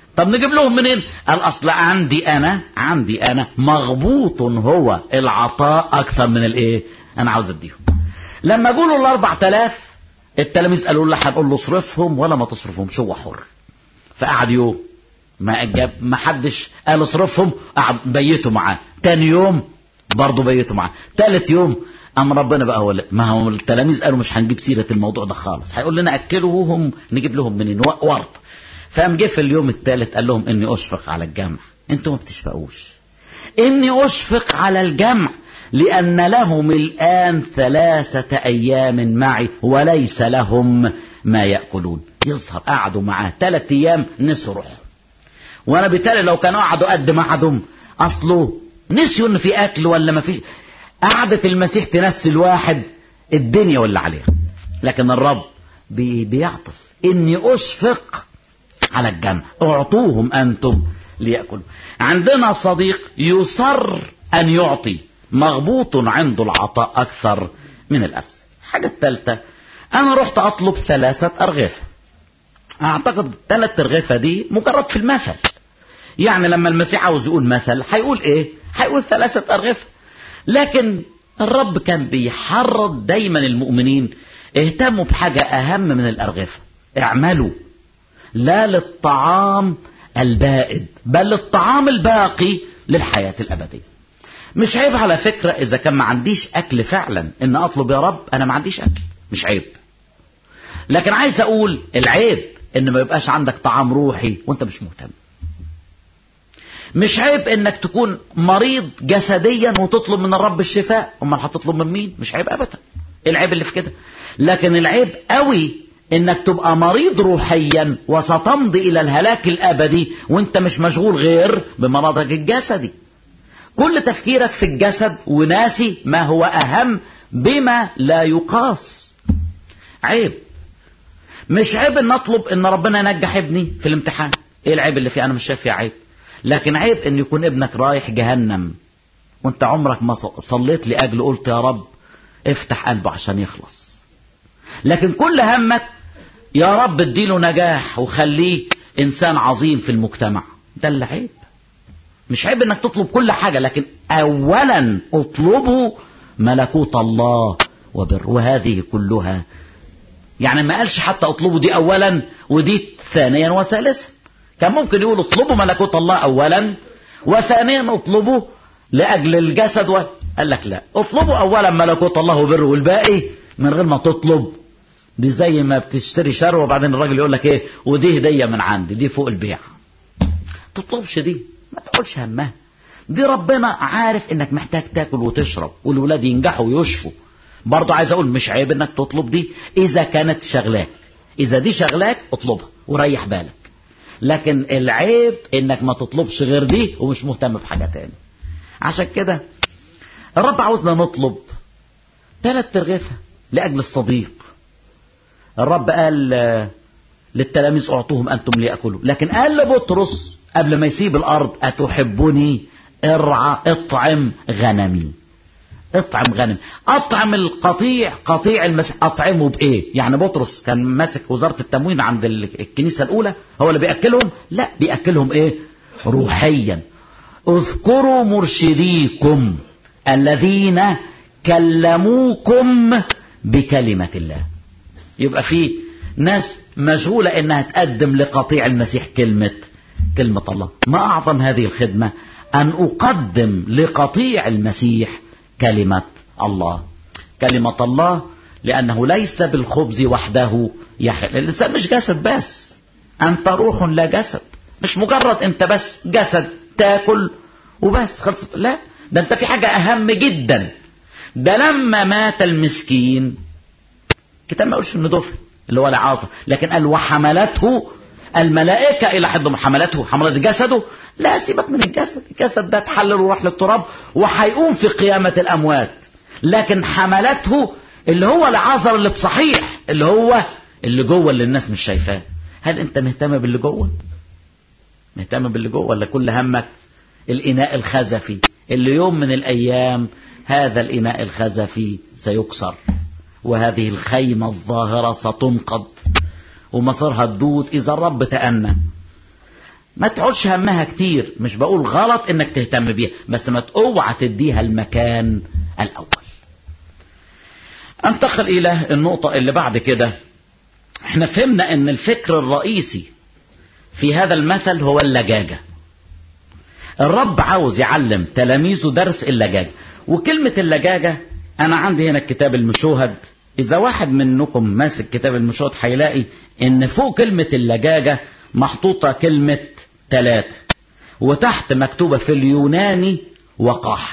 طب نجيب لهم منين قال اصل عندي انا عندي انا مغبوط هو العطاء اكثر من الايه انا عاوز اديهم لما قولوا الاربع تلاف التلاميذ قالوا له هنقول له اصرفهم ولا ما تصرفهمش هو حر فقعد يوم ما جاب ما حدش قال اصرفهم قعد بيتوا معاه تاني يوم برضه بيتوا معاه تالت يوم أم ربنا بقى هو ما هو التلاميذ قالوا مش هنجيب سيرة الموضوع ده خالص هيقول لنا أكلوهم نجيب لهم منين ورد فقام جه في اليوم الثالث قال لهم إني أشفق على الجمع أنتوا ما بتشفقوش إني أشفق على الجمع لأن لهم الآن ثلاثة أيام معي وليس لهم ما يأكلون يظهر قعدوا معاه ثلاثة أيام نسوا روحهم وأنا بالتالي لو كانوا قعدوا قد ما قعدوا أصله نسيوا إن في أكل ولا ما فيش قعدة المسيح تنسي الواحد الدنيا واللي عليها لكن الرب بي بيعطف إني أشفق على الجمع اعطوهم أنتم ليأكلوا عندنا صديق يصر أن يعطي مغبوط عنده العطاء أكثر من الأخذ الحاجة الثالثة أنا رحت أطلب ثلاثة أرغفة أعتقد ثلاثة أرغفة دي مجرد في المثل يعني لما المسيح عاوز يقول مثل هيقول إيه هيقول ثلاثة أرغفة لكن الرب كان بيحرض دايما المؤمنين اهتموا بحاجة أهم من الأرغفة اعملوا لا للطعام البائد بل للطعام الباقي للحياة الأبدية مش عيب على فكرة إذا كان ما عنديش أكل فعلا إن أطلب يا رب أنا ما عنديش أكل مش عيب لكن عايز أقول العيب إن ما يبقاش عندك طعام روحي وأنت مش مهتم مش عيب انك تكون مريض جسديا وتطلب من الرب الشفاء امال هتطلب من مين مش عيب ابدا العيب اللي في كده لكن العيب قوي انك تبقى مريض روحيا وستمضي الى الهلاك الابدي وانت مش مشغول غير بمرضك الجسدي كل تفكيرك في الجسد وناسي ما هو اهم بما لا يقاس عيب مش عيب ان اطلب ان ربنا ينجح ابني في الامتحان ايه العيب اللي فيه انا مش شايف فيه عيب لكن عيب ان يكون ابنك رايح جهنم وانت عمرك ما صليت لاجله قلت يا رب افتح قلبه عشان يخلص لكن كل همك يا رب اديله نجاح وخليه انسان عظيم في المجتمع ده اللي عيب مش عيب انك تطلب كل حاجة لكن اولا اطلبوا ملكوت الله وبر وهذه كلها يعني ما قالش حتى اطلبوا دي اولا ودي ثانيا وثالثا كان ممكن يقول اطلبوا ملكوت الله اولا وثانيا اطلبوا لاجل الجسد و... قال لك لا اطلبوا اولا ملكوت الله وبره والباقي من غير ما تطلب دي زي ما بتشتري شروه وبعدين الراجل يقول لك ايه ودي هديه من عندي دي فوق البيع تطلبش دي ما تقولش همها دي ربنا عارف انك محتاج تاكل وتشرب والولاد ينجحوا ويشفوا برضه عايز اقول مش عيب انك تطلب دي اذا كانت شغلاك اذا دي شغلاك اطلبها وريح بالك لكن العيب انك ما تطلبش غير دي ومش مهتم بحاجة تاني عشان كده الرب عاوزنا نطلب ثلاث ترغفة لأجل الصديق الرب قال للتلاميذ اعطوهم أنتم ليأكلوا لكن قال لبطرس قبل ما يسيب الأرض أتحبني ارعى اطعم غنمي اطعم غنم اطعم القطيع قطيع المسيح اطعمه بايه يعني بطرس كان ماسك وزارة التموين عند الكنيسة الاولى هو اللي بيأكلهم لا بيأكلهم ايه روحيا اذكروا مرشديكم الذين كلموكم بكلمة الله يبقى في ناس مشغولة انها تقدم لقطيع المسيح كلمة كلمة الله ما اعظم هذه الخدمة ان اقدم لقطيع المسيح كلمة الله كلمة الله لأنه ليس بالخبز وحده يحل الإنسان مش جسد بس أنت روح لا جسد مش مجرد أنت بس جسد تاكل وبس خلصت لا ده أنت في حاجة أهم جدا ده لما مات المسكين كتاب ما يقولش انه دفن اللي هو لعازر لكن قال وحملته الملائكة إلى حد حملته حملت جسده لا سيبك من الجسد الجسد ده اتحلل وراح للتراب وهيقوم في قيامة الأموات لكن حملته اللي هو العذر اللي بصحيح اللي هو اللي جوه اللي الناس مش شايفاه هل انت مهتم باللي جوه مهتم باللي جوه ولا كل همك الإناء الخزفي اللي يوم من الأيام هذا الإناء الخزفي سيكسر وهذه الخيمة الظاهرة ستنقض ومصيرها تدود إذا الرب تأنى ما تقعدش همها كتير مش بقول غلط انك تهتم بيها بس ما اوعى تديها المكان الاول انتقل الى النقطة اللي بعد كده احنا فهمنا ان الفكر الرئيسي في هذا المثل هو اللجاجة الرب عاوز يعلم تلاميذه درس اللجاجة وكلمة اللجاجة انا عندي هنا الكتاب المشوهد اذا واحد منكم ماسك كتاب المشوهد هيلاقي ان فوق كلمة اللجاجة محطوطة كلمة ثلاثة وتحت مكتوبة في اليوناني وقاحة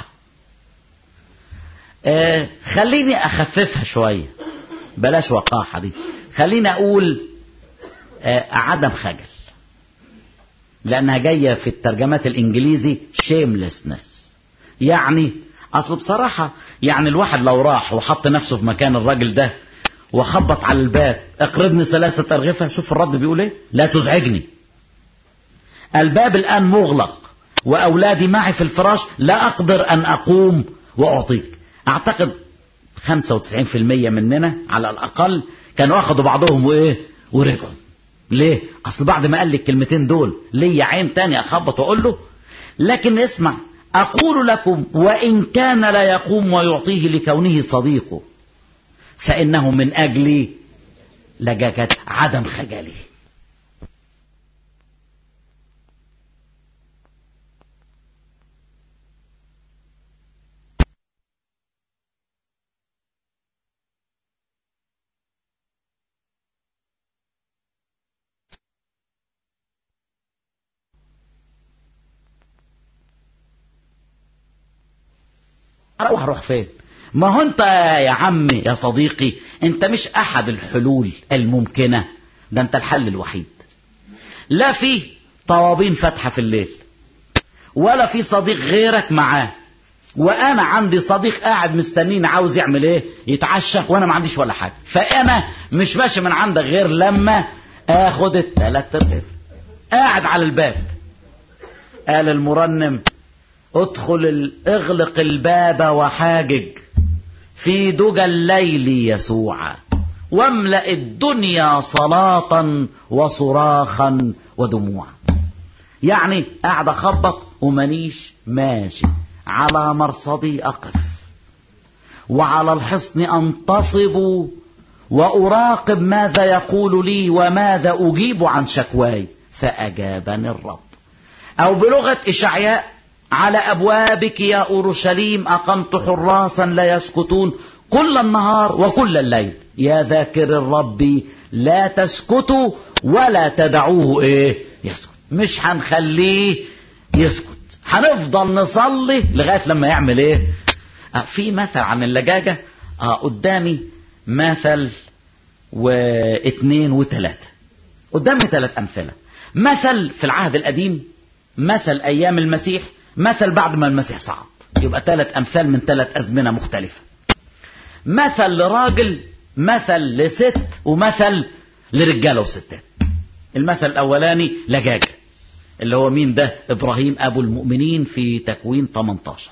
آه خليني اخففها شوية بلاش وقاحة دي خليني اقول آه عدم خجل لانها جاية في الترجمات الانجليزي shamelessness يعني اصل بصراحة يعني الواحد لو راح وحط نفسه في مكان الراجل ده وخبط على الباب اقرضني ثلاثة ارغفة شوف الرد بيقول ايه لا تزعجني الباب الان مغلق واولادي معي في الفراش لا اقدر ان اقوم واعطيك اعتقد 95% مننا على الاقل كانوا اخذوا بعضهم وايه ورجعوا ليه اصل بعد ما قال لي الكلمتين دول ليا عين تاني اخبط واقول له لكن اسمع اقول لكم وان كان لا يقوم ويعطيه لكونه صديقه فانه من اجل لجاجة عدم خجله اروح اروح فين ما هو انت يا عمي يا صديقي انت مش احد الحلول الممكنة ده انت الحل الوحيد لا في طوابين فاتحة في الليل ولا في صديق غيرك معاه وانا عندي صديق قاعد مستنيني عاوز يعمل ايه يتعشى وانا ما عنديش ولا حاجة فانا مش ماشي من عندك غير لما اخد التلات رغيف قاعد على الباب قال المرنم ادخل اغلق الباب وحاجج في دجى الليل يسوع واملأ الدنيا صلاة وصراخا ودموعا يعني قاعد اخبط ومانيش ماشي على مرصدي اقف وعلى الحصن انتصب واراقب ماذا يقول لي وماذا اجيب عن شكواي فاجابني الرب او بلغة اشعياء على أبوابك يا أورشليم أقمت حراسا لا يسكتون كل النهار وكل الليل يا ذاكر الرب لا تسكتوا ولا تدعوه إيه يسكت مش هنخليه يسكت هنفضل نصلي لغاية لما يعمل إيه آه في مثل عن اللجاجة آه قدامي مثل واثنين وثلاثة قدامي ثلاث أمثلة مثل في العهد القديم مثل أيام المسيح مثل بعد ما المسيح صعد يبقى ثلاث أمثال من ثلاث أزمنة مختلفة مثل لراجل مثل لست ومثل لرجالة وستات المثل الأولاني لجاجة اللي هو مين ده إبراهيم أبو المؤمنين في تكوين 18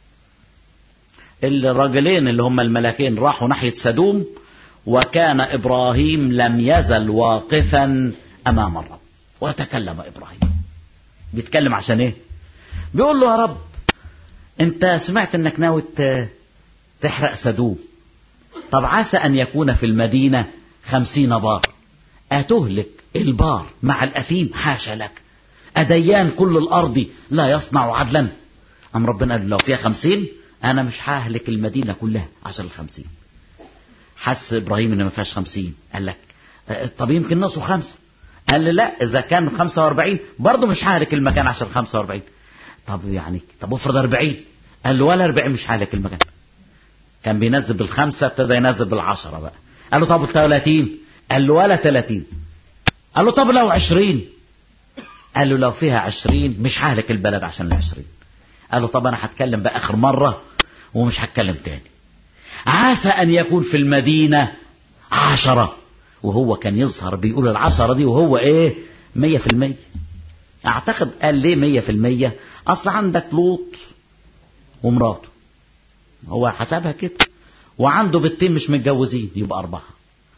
الراجلين اللي هم الملكين راحوا ناحية سدوم وكان إبراهيم لم يزل واقفا أمام الرب وتكلم إبراهيم بيتكلم عشان إيه بيقول له يا رب انت سمعت انك ناوي تحرق سدوم طب عسى ان يكون في المدينة خمسين بار اتهلك البار مع الاثيم حاشا لك اديان كل الارض لا يصنع عدلا ام ربنا قال لو فيها خمسين انا مش ههلك المدينة كلها عشان الخمسين حس ابراهيم ان ما فيهاش خمسين قال لك طب يمكن نقصوا خمسة قال لي لا اذا كان خمسة واربعين برضه مش ههلك المكان عشان خمسة واربعين طب يعني طب افرض 40 قال له ولا 40 مش حالك المكان كان بينزل بالخمسة ابتدى ينزل بالعشرة بقى قال له طب 30 قال له ولا 30 قال له طب لو 20 قال له لو فيها 20 مش ههلك البلد عشان ال 20 قال له طب انا هتكلم بقى اخر مرة ومش هتكلم تاني عسى ان يكون في المدينة عشرة وهو كان يظهر بيقول العشرة دي وهو ايه مية في المية اعتقد قال ليه مية في المية اصل عندك لوط ومراته هو حسبها كده وعنده بنتين مش متجوزين يبقى اربعة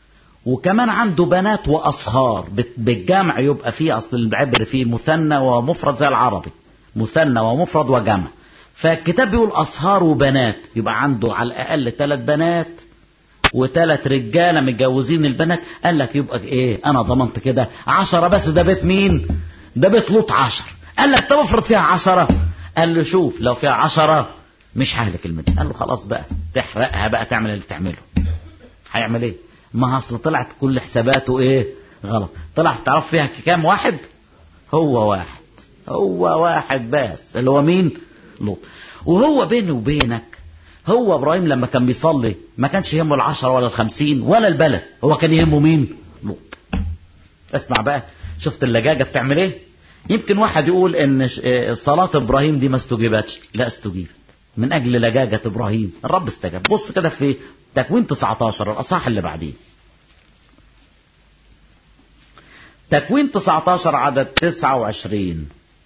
وكمان عنده بنات وأصهار بالجمع يبقى فيه أصل العبر فيه مثنى ومفرد زي العربي مثنى ومفرد وجمع فالكتاب بيقول أصهار وبنات يبقى عنده على الأقل ثلاث بنات وثلاث رجالة متجوزين البنات قال لك يبقى ايه انا ضمنت كده عشرة بس ده بيت مين ده بيت لوط عشر قال لك طب افرض فيها عشرة قال له شوف لو فيها عشرة مش ههلك المدينة قال له خلاص بقى تحرقها بقى تعمل اللي تعمله هيعمل ايه ما اصل طلعت كل حساباته ايه غلط طلع تعرف فيها كام واحد هو واحد هو واحد بس اللي هو مين لوط وهو بيني وبينك هو ابراهيم لما كان بيصلي ما كانش يهمه العشرة ولا الخمسين ولا البلد هو كان يهمه مين لوط اسمع بقى شفت اللجاجة بتعمل ايه يمكن واحد يقول ان صلاة ابراهيم دي ما استجيبتش لا استجيبت من اجل لجاجة ابراهيم الرب استجاب بص كده في تكوين 19 الاصحاح اللي بعديه تكوين 19 عدد 29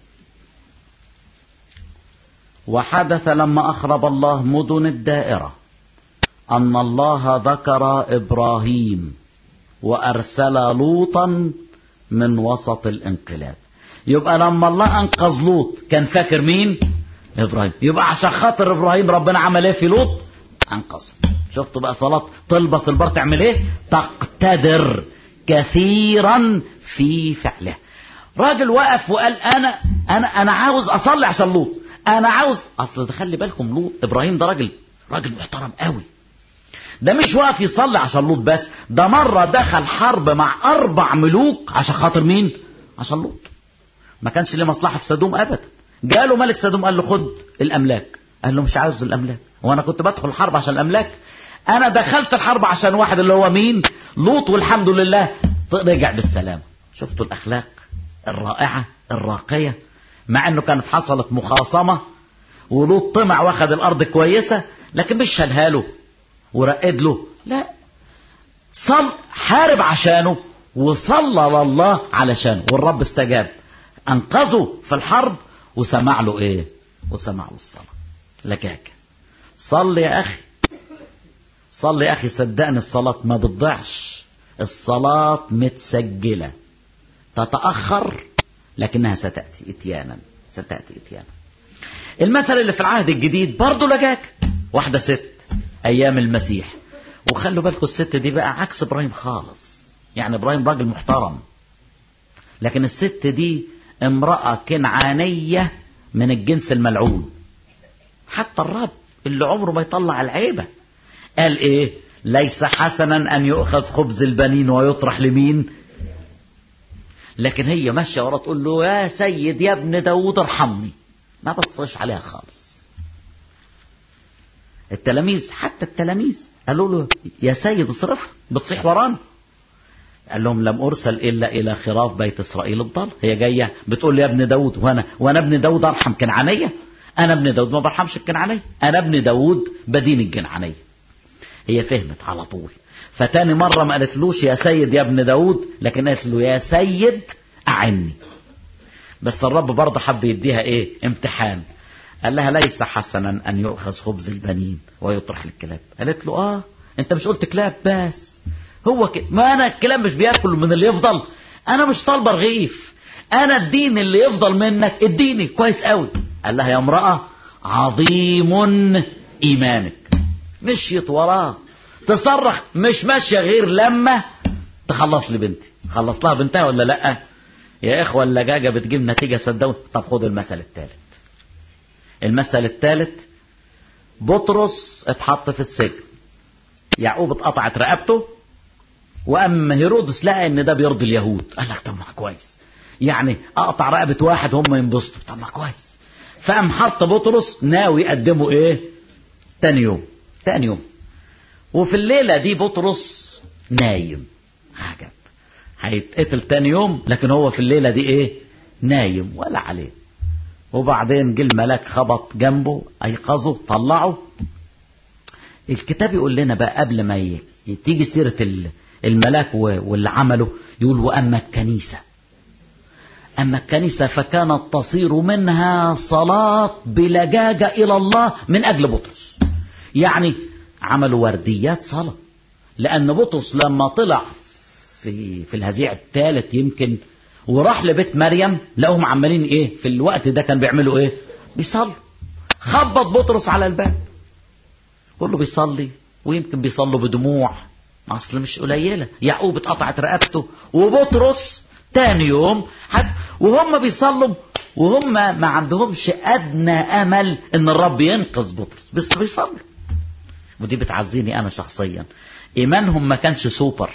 وحدث لما أخرب الله مدن الدائرة أن الله ذكر إبراهيم وأرسل لوطا من وسط الانقلاب يبقى لما الله أنقذ لوط كان فاكر مين إبراهيم يبقى عشان خاطر إبراهيم ربنا عمل إيه في لوط أنقذه شفتوا بقى صلاة طلبة البر تعمل إيه تقتدر كثيرا في فعله راجل وقف وقال أنا أنا أنا عاوز أصلي عشان لوط انا عاوز اصل ده خلي بالكم لوط ابراهيم ده راجل راجل محترم قوي ده مش واقف يصلي عشان لوط بس ده مرة دخل حرب مع اربع ملوك عشان خاطر مين عشان لوط ما كانش ليه مصلحة في سدوم ابدا جاله ملك سدوم قال له خد الاملاك قال له مش عاوز الاملاك وانا كنت بدخل الحرب عشان الاملاك انا دخلت الحرب عشان واحد اللي هو مين لوط والحمد لله رجع بالسلامة شفتوا الاخلاق الرائعة الراقية مع انه كانت حصلت مخاصمة ولوط طمع واخد الارض كويسة لكن مش شالها له ورقد له لا صل حارب عشانه وصلى لله علشانه والرب استجاب انقذه في الحرب وسمع له ايه وسمع له الصلاة لكاك صل يا اخي صل يا اخي صدقني الصلاة ما بتضيعش الصلاة متسجلة تتأخر لكنها ستأتي اتيانا ستأتي اتيانا المثل اللي في العهد الجديد برضه لجاك واحدة ست أيام المسيح وخلوا بالكم الست دي بقى عكس إبراهيم خالص يعني إبراهيم راجل محترم لكن الست دي امرأة كنعانية من الجنس الملعون حتى الرب اللي عمره ما يطلع العيبة قال ايه ليس حسنا ان يؤخذ خبز البنين ويطرح لمين لكن هي ماشيه ورا تقول له يا سيد يا ابن داود ارحمني ما بصش عليها خالص التلاميذ حتى التلاميذ قالوا له يا سيد اصرفها بتصيح ورانا قال لهم لم ارسل الا الى خراف بيت اسرائيل الضال هي جايه بتقول لي يا ابن داود وانا وانا ابن داود ارحم كنعانيه انا ابن داود ما برحمش الكنعانيه انا ابن داود بدين الجنعانيه هي فهمت على طول فتاني مرة ما قالتلوش يا سيد يا ابن داود لكن قالت له يا سيد أعني بس الرب برضه حب يديها ايه امتحان قال لها ليس حسنا ان يؤخذ خبز البنين ويطرح للكلاب قالت له اه انت مش قلت كلاب بس هو كده ما انا الكلاب مش بياكل من اللي يفضل انا مش طالبه رغيف انا الدين اللي يفضل منك اديني كويس قوي قال لها يا امرأة عظيم ايمانك مشيت وراه تصرخ مش ماشية غير لما تخلص لي بنتي خلص لها بنتها ولا لا يا اخوة اللجاجة بتجيب نتيجة صدقوا طب خدوا المثل الثالث المثل الثالث بطرس اتحط في السجن يعقوب اتقطعت رقبته واما هيرودس لقى ان ده بيرضي اليهود قال لك طب ما كويس يعني اقطع رقبة واحد هم ينبسطوا طب ما كويس فقام حط بطرس ناوي يقدمه ايه تاني يوم تاني يوم وفي الليلة دي بطرس نايم عجب هيتقتل تاني يوم لكن هو في الليلة دي ايه نايم ولا عليه وبعدين جه الملاك خبط جنبه ايقظه طلعه الكتاب يقول لنا بقى قبل ما تيجي سيرة الملاك واللي عمله يقول وأما الكنيسة أما الكنيسة فكانت تصير منها صلاة بلجاجة إلى الله من أجل بطرس يعني عملوا ورديات صلاة لأن بطرس لما طلع في في الهزيع الثالث يمكن وراح لبيت مريم لقوهم عمالين ايه في الوقت ده كان بيعملوا ايه بيصلوا خبط بطرس على الباب كله بيصلي ويمكن بيصلوا بدموع اصل مش قليله يعقوب اتقطعت رقبته وبطرس تاني يوم حد وهم بيصلوا وهم ما عندهمش ادنى امل ان الرب ينقذ بطرس بس بيصلوا ودي بتعزيني انا شخصيا ايمانهم ما كانش سوبر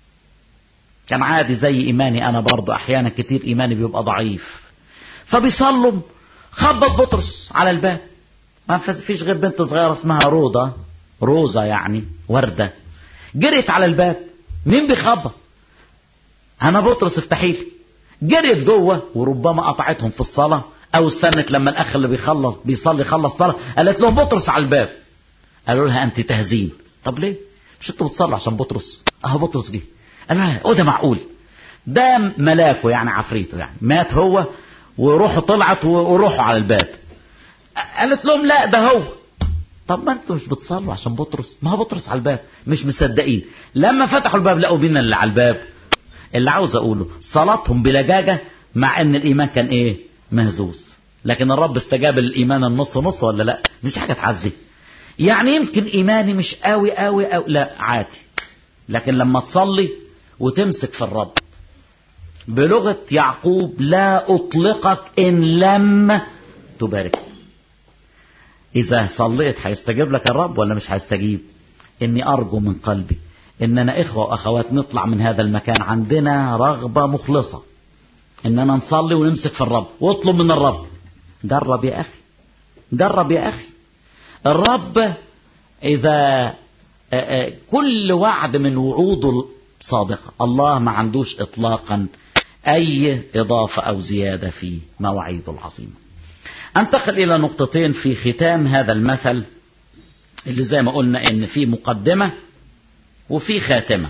كان عادي زي ايماني انا برضه احيانا كتير ايماني بيبقى ضعيف فبيصلوا خبط بطرس على الباب ما فيش غير بنت صغيره اسمها روضه روزه يعني ورده جريت على الباب مين بيخبط انا بطرس افتحي لي جريت جوه وربما قطعتهم في الصلاه او استنت لما الاخ اللي بيخلص بيصلي خلص صلاه قالت لهم بطرس على الباب قالوا لها انت تهزين طب ليه مش انتوا بتصلوا عشان بطرس اهو بطرس جه قالوا لها وده معقول ده ملاكه يعني عفريته يعني مات هو وروحه طلعت وروحه على الباب قالت لهم لا ده هو طب ما انتوا مش بتصلوا عشان بطرس ما هو بطرس على الباب مش مصدقين لما فتحوا الباب لقوا بينا اللي على الباب اللي عاوز اقوله صلاتهم بلجاجة مع ان الايمان كان ايه مهزوز لكن الرب استجاب الايمان النص نص ولا لا مش حاجة تعزي يعني يمكن ايماني مش قوي قوي قوي لا عادي لكن لما تصلي وتمسك في الرب بلغة يعقوب لا اطلقك ان لم تبارك اذا صليت هيستجيب لك الرب ولا مش هيستجيب اني ارجو من قلبي اننا اخوة واخوات نطلع من هذا المكان عندنا رغبة مخلصة اننا نصلي ونمسك في الرب واطلب من الرب جرب يا اخي جرب يا اخي الرب اذا كل وعد من وعوده صادقة الله ما عندوش اطلاقا اي اضافة او زيادة في مواعيده العظيمة انتقل الى نقطتين في ختام هذا المثل اللي زي ما قلنا ان في مقدمة وفي خاتمة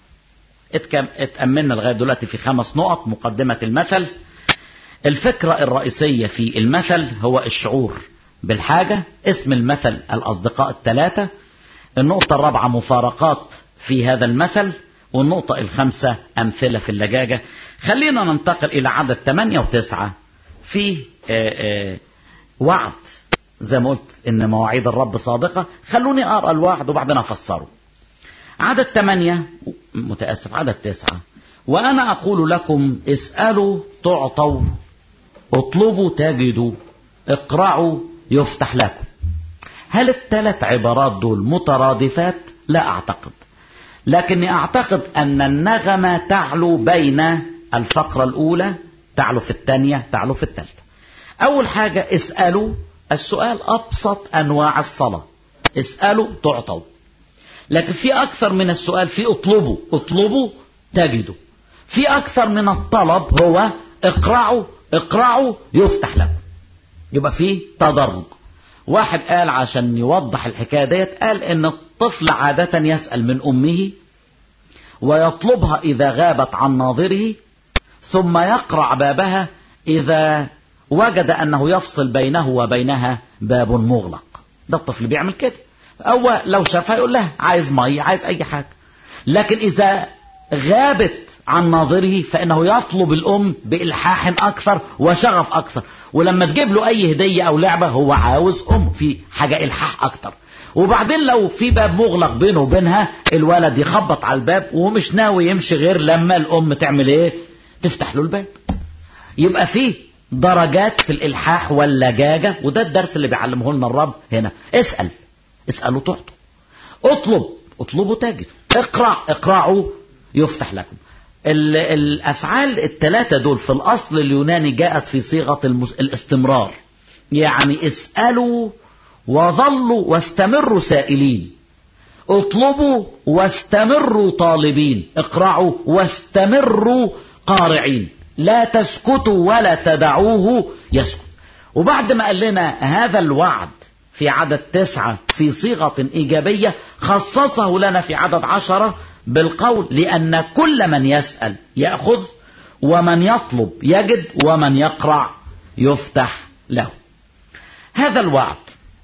اتأملنا لغاية دلوقتي في خمس نقط مقدمة المثل الفكرة الرئيسية في المثل هو الشعور بالحاجة اسم المثل الأصدقاء الثلاثة النقطة الرابعة مفارقات في هذا المثل والنقطة الخامسة أمثلة في اللجاجة خلينا ننتقل إلى عدد 8 وتسعة في آآ آآ وعد زي ما قلت إن مواعيد الرب صادقة خلوني أقرأ الوعد وبعدين أفسره عدد 8 متأسف عدد تسعة وأنا أقول لكم اسألوا تعطوا اطلبوا تجدوا اقرعوا يفتح لكم هل الثلاث عبارات دول مترادفات لا أعتقد لكني أعتقد أن النغمة تعلو بين الفقرة الأولى تعلو في الثانية تعلو في الثالثة أول حاجة اسألوا السؤال أبسط أنواع الصلاة اسألوا تعطوا لكن في أكثر من السؤال في اطلبوا اطلبوا تجدوا في أكثر من الطلب هو اقرعوا اقرعوا يفتح لكم يبقى في تدرج واحد قال عشان يوضح الحكاية ديت قال ان الطفل عادة يسأل من امه ويطلبها اذا غابت عن ناظره ثم يقرع بابها اذا وجد انه يفصل بينه وبينها باب مغلق ده الطفل بيعمل كده هو لو شافها يقول لها عايز مي عايز اي حاجة لكن اذا غابت عن ناظره فانه يطلب الام بالحاح اكثر وشغف اكثر ولما تجيب له اي هدية او لعبة هو عاوز ام في حاجة الحاح اكثر وبعدين لو في باب مغلق بينه وبينها الولد يخبط على الباب ومش ناوي يمشي غير لما الام تعمل ايه تفتح له الباب يبقى فيه درجات في الالحاح واللجاجة وده الدرس اللي بيعلمه لنا الرب هنا اسأل اسألوا تعطوا اطلب اطلبوا تجدوا اقرع اقرعوا يفتح لكم الافعال الثلاثة دول في الاصل اليوناني جاءت في صيغة المس... الاستمرار يعني اسألوا وظلوا واستمروا سائلين اطلبوا واستمروا طالبين اقرعوا واستمروا قارعين لا تسكتوا ولا تدعوه يسكت وبعد ما قال لنا هذا الوعد في عدد تسعة في صيغة إيجابية خصصه لنا في عدد عشرة بالقول لأن كل من يسأل يأخذ ومن يطلب يجد ومن يقرع يفتح له هذا الوعد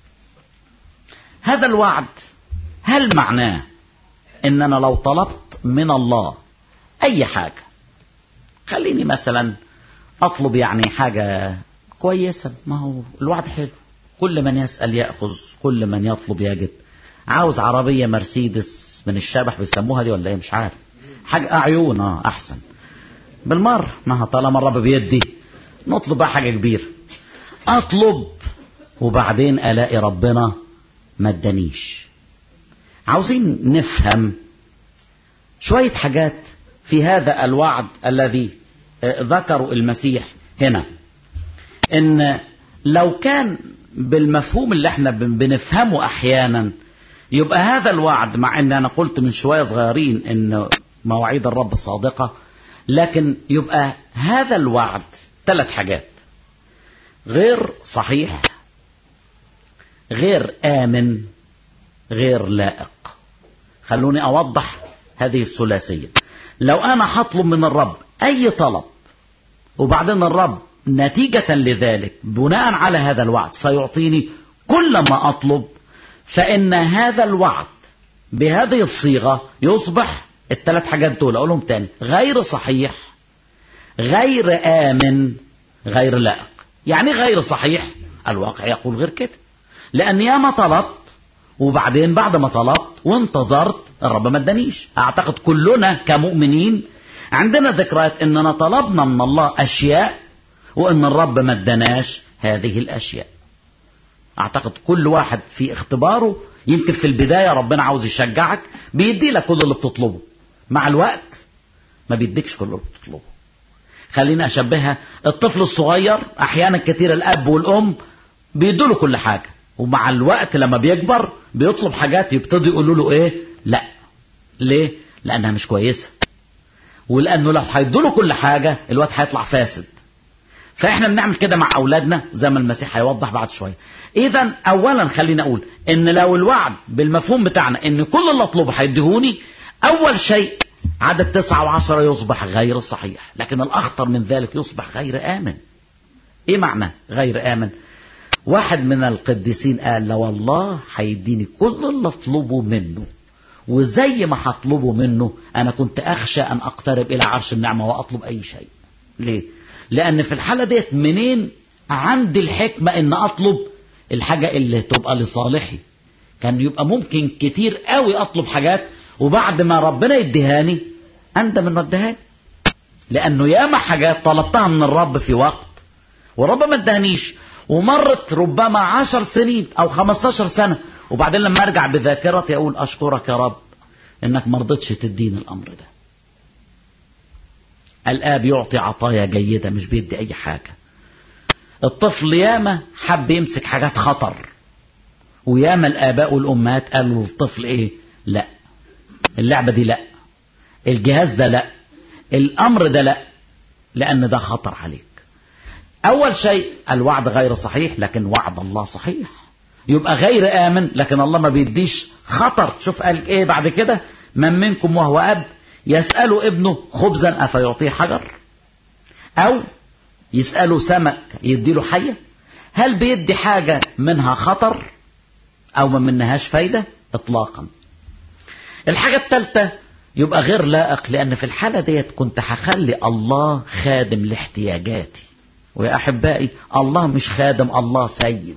هذا الوعد هل معناه اننا لو طلبت من الله اي حاجة خليني مثلا اطلب يعني حاجة كويسة ما هو الوعد حلو كل من يسأل يأخذ كل من يطلب يجد عاوز عربية مرسيدس من الشبح بيسموها دي ولا ايه مش عارف حاجة عيون اه احسن بالمرة ما طالما الرب بيدي نطلب بقى حاجة كبيرة اطلب وبعدين الاقي ربنا ما ادانيش عاوزين نفهم شوية حاجات في هذا الوعد الذي ذكروا المسيح هنا ان لو كان بالمفهوم اللي احنا بنفهمه احيانا يبقى هذا الوعد مع ان انا قلت من شوية صغيرين ان مواعيد الرب صادقة لكن يبقى هذا الوعد ثلاث حاجات غير صحيح غير آمن غير لائق خلوني أوضح هذه الثلاثية لو أنا هطلب من الرب أي طلب وبعدين الرب نتيجة لذلك بناء على هذا الوعد سيعطيني كل ما أطلب فإن هذا الوعد بهذه الصيغة يصبح الثلاث حاجات دول أقولهم تاني غير صحيح غير آمن غير لائق يعني غير صحيح الواقع يقول غير كده لأن ياما طلبت وبعدين بعد ما طلبت وانتظرت الرب ما ادانيش اعتقد كلنا كمؤمنين عندنا ذكريات اننا طلبنا من الله اشياء وان الرب ما اداناش هذه الاشياء اعتقد كل واحد في اختباره يمكن في البداية ربنا عاوز يشجعك بيدي لك كل اللي بتطلبه مع الوقت ما بيديكش كل اللي بتطلبه خليني اشبهها الطفل الصغير احيانا كتير الاب والام بيدوا له كل حاجة ومع الوقت لما بيكبر بيطلب حاجات يبتدوا يقولوا له ايه لا ليه لانها مش كويسة ولانه لو هيدوا له كل حاجة الوقت هيطلع فاسد فاحنا بنعمل كده مع اولادنا زي ما المسيح هيوضح بعد شوية اذا اولا خلينا اقول ان لو الوعد بالمفهوم بتاعنا ان كل اللي اطلبه هيديهوني اول شيء عدد تسعة وعشرة يصبح غير صحيح لكن الاخطر من ذلك يصبح غير امن ايه معنى غير امن واحد من القديسين قال لو الله هيديني كل اللي اطلبه منه وزي ما هطلبه منه انا كنت اخشى ان اقترب الى عرش النعمة واطلب اي شيء ليه لان في الحالة ديت منين عندي الحكمة ان اطلب الحاجة اللي تبقى لصالحي كان يبقى ممكن كتير قوي اطلب حاجات وبعد ما ربنا يديهاني اندم انه ادهاني لانه ياما حاجات طلبتها من الرب في وقت والرب ما ادهانيش ومرت ربما عشر سنين او خمستاشر سنة وبعدين لما ارجع بذاكرتي اقول اشكرك يا رب انك ما رضيتش تديني الامر ده الاب يعطي عطايا جيدة مش بيدي اي حاجة الطفل ياما حب يمسك حاجات خطر وياما الاباء والامهات قالوا للطفل ايه لا اللعبة دي لا الجهاز ده لا الامر ده لا لان ده خطر عليك اول شيء الوعد غير صحيح لكن وعد الله صحيح يبقى غير امن لكن الله ما بيديش خطر شوف قال ايه بعد كده من منكم وهو اب يسأل ابنه خبزا افيعطيه حجر او يسأله سمك يديله حية هل بيدي حاجة منها خطر او ما منهاش فايدة اطلاقا الحاجة الثالثة يبقى غير لائق لان في الحالة ديت كنت هخلي الله خادم لاحتياجاتي ويا احبائي الله مش خادم الله سيد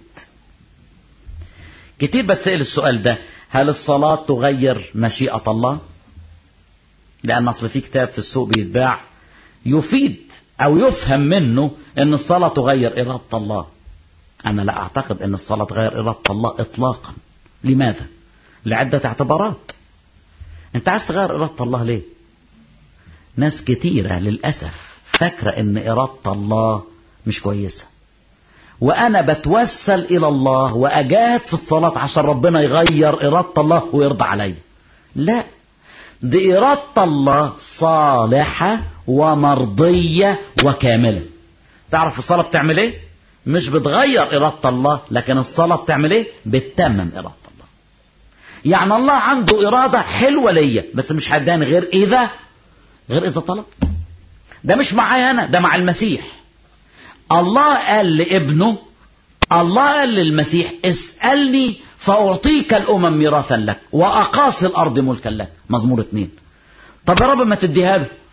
كتير بتسأل السؤال ده هل الصلاة تغير مشيئة الله لان اصل في كتاب في السوق بيتباع يفيد او يفهم منه ان الصلاة تغير ارادة الله انا لا اعتقد ان الصلاة تغير ارادة الله اطلاقا لماذا لعدة اعتبارات انت عايز تغير ارادة الله ليه ناس كتيرة للأسف فاكرة ان ارادة الله مش كويسة وانا بتوسل الى الله واجاهد في الصلاة عشان ربنا يغير ارادة الله ويرضى عليا لا دي إرادة الله صالحة ومرضية وكاملة تعرف الصلاة بتعمل ايه مش بتغير إرادة الله لكن الصلاة بتعمل ايه بتتمم إرادة الله يعني الله عنده إرادة حلوة ليا بس مش هداني غير إذا غير إذا طلب ده مش معايا أنا ده مع المسيح الله قال لابنه الله قال للمسيح اسألني فأعطيك الأمم ميراثا لك وأقاصي الأرض ملكا لك مزمور اتنين طب يا رب ما تديها له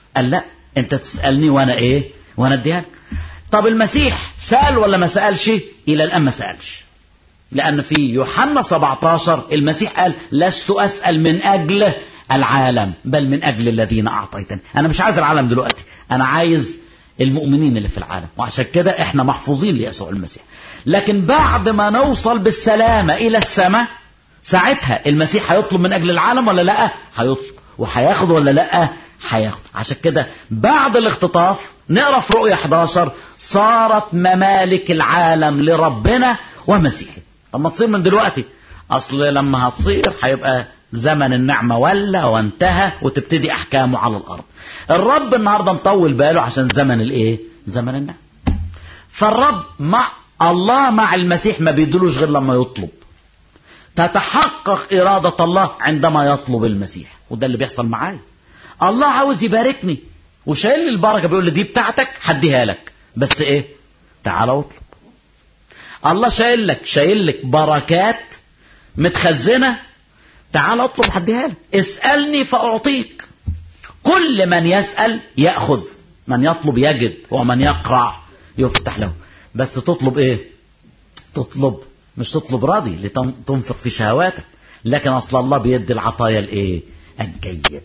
قال لا انت تسألني وانا ايه وانا اديها لك طب المسيح سأل ولا ما سألش الى الان ما سألش لان في يوحنا 17 المسيح قال لست اسأل من اجل العالم بل من اجل الذين اعطيتني انا مش عايز العالم دلوقتي انا عايز المؤمنين اللي في العالم وعشان كده احنا محفوظين ليسوع المسيح لكن بعد ما نوصل بالسلامة الى السماء ساعتها المسيح هيطلب من اجل العالم ولا لا هيطلب وهياخد ولا لا هياخد عشان كده بعد الاختطاف نقرا في رؤيا 11 صارت ممالك العالم لربنا ومسيحه طب ما تصير من دلوقتي اصل لما هتصير هيبقى زمن النعمه ولا وانتهى وتبتدي احكامه على الارض الرب النهارده مطول باله عشان زمن الايه زمن النعمه فالرب مع الله مع المسيح ما بيدلوش غير لما يطلب تتحقق إرادة الله عندما يطلب المسيح وده اللي بيحصل معايا الله عاوز يباركني وشايل لي البركة بيقول لي دي بتاعتك هديها لك بس ايه تعال اطلب الله شايل لك شايل لك بركات متخزنة تعال اطلب هديها لك اسألني فأعطيك كل من يسأل يأخذ من يطلب يجد ومن يقرع يفتح له بس تطلب ايه تطلب مش تطلب راضي لتنفق في شهواتك لكن اصل الله بيدي العطايا الايه الجيده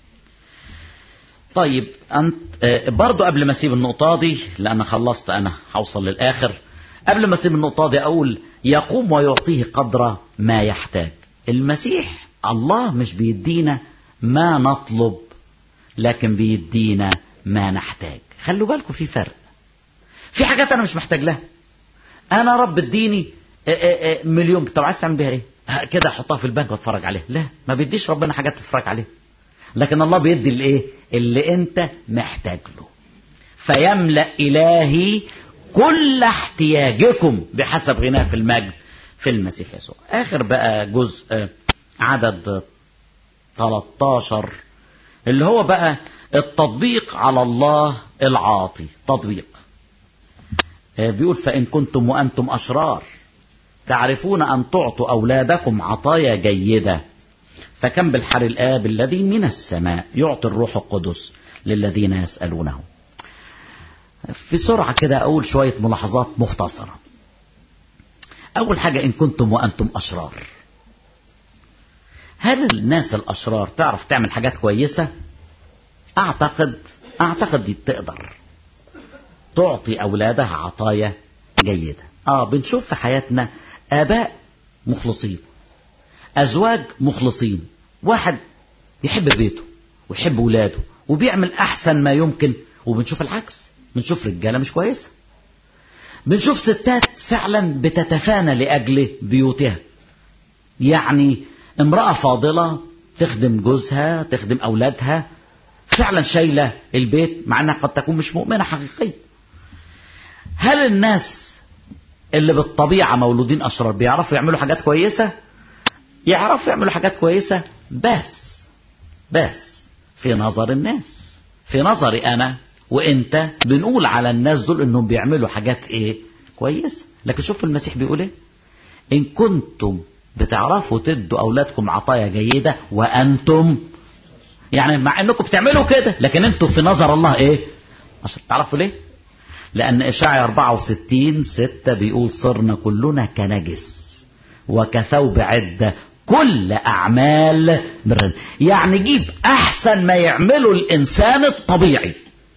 طيب انت برضو قبل ما اسيب النقطه دي لان خلصت انا هوصل للاخر قبل ما اسيب النقطه دي اقول يقوم ويعطيه قدر ما يحتاج المسيح الله مش بيدينا ما نطلب لكن بيدينا ما نحتاج خلوا بالكم في فرق في حاجات انا مش محتاج لها انا رب اديني مليون طب عايز تعمل بيها ايه كده احطها في البنك واتفرج عليها لا ما بيديش ربنا حاجات تتفرج عليها لكن الله بيدي الايه اللي انت محتاج له فيملا الهي كل احتياجكم بحسب غناه في المجد في المسيح يسوع اخر بقى جزء عدد 13 اللي هو بقى التطبيق على الله العاطي تطبيق بيقول فإن كنتم وأنتم أشرار تعرفون أن تعطوا أولادكم عطايا جيدة فكم بالحر الآب الذي من السماء يعطي الروح القدس للذين يسألونه في سرعة كده أقول شوية ملاحظات مختصرة أول حاجة إن كنتم وأنتم أشرار هل الناس الأشرار تعرف تعمل حاجات كويسة أعتقد أعتقد دي تقدر تعطي أولادها عطايا جيدة آه بنشوف في حياتنا آباء مخلصين أزواج مخلصين واحد يحب بيته ويحب ولاده وبيعمل أحسن ما يمكن وبنشوف العكس بنشوف رجالة مش كويسة بنشوف ستات فعلا بتتفانى لأجل بيوتها يعني امرأة فاضلة تخدم جوزها تخدم أولادها فعلا شايلة البيت مع أنها قد تكون مش مؤمنة حقيقية هل الناس اللي بالطبيعة مولودين أشرار بيعرفوا يعملوا حاجات كويسة يعرفوا يعملوا حاجات كويسة بس بس في نظر الناس في نظري أنا وإنت بنقول على الناس دول إنهم بيعملوا حاجات إيه كويسة لكن شوف المسيح بيقول إيه إن كنتم بتعرفوا تدوا أولادكم عطايا جيدة وأنتم يعني مع إنكم بتعملوا كده لكن أنتم في نظر الله إيه عشان تعرفوا ليه لأن إشاعي 64 ستة بيقول صرنا كلنا كنجس وكثوب عدة كل أعمال بر يعني جيب أحسن ما يعمله الإنسان الطبيعي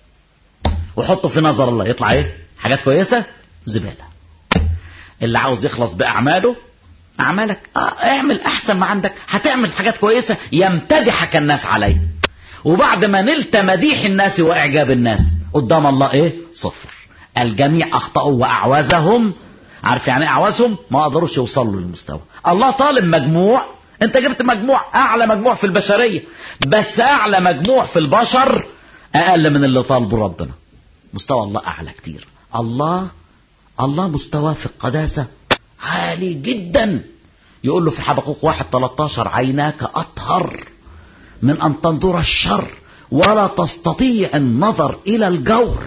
وحطه في نظر الله يطلع إيه حاجات كويسة زبالة اللي عاوز يخلص بأعماله أعمالك آه اعمل أحسن ما عندك هتعمل حاجات كويسة يمتدحك الناس عليه وبعد ما نلت مديح الناس وإعجاب الناس قدام الله إيه صفر الجميع أخطأوا وأعوزهم عارف يعني أعوزهم ما قدروش يوصلوا للمستوى الله طالب مجموع انت جبت مجموع اعلى مجموع في البشرية بس اعلى مجموع في البشر اقل من اللي طالبه ربنا مستوى الله اعلى كتير الله الله مستواه في القداسة عالي جدا يقول له في حبقوق واحد 13 عيناك اطهر من ان تنظر الشر ولا تستطيع النظر الى الجور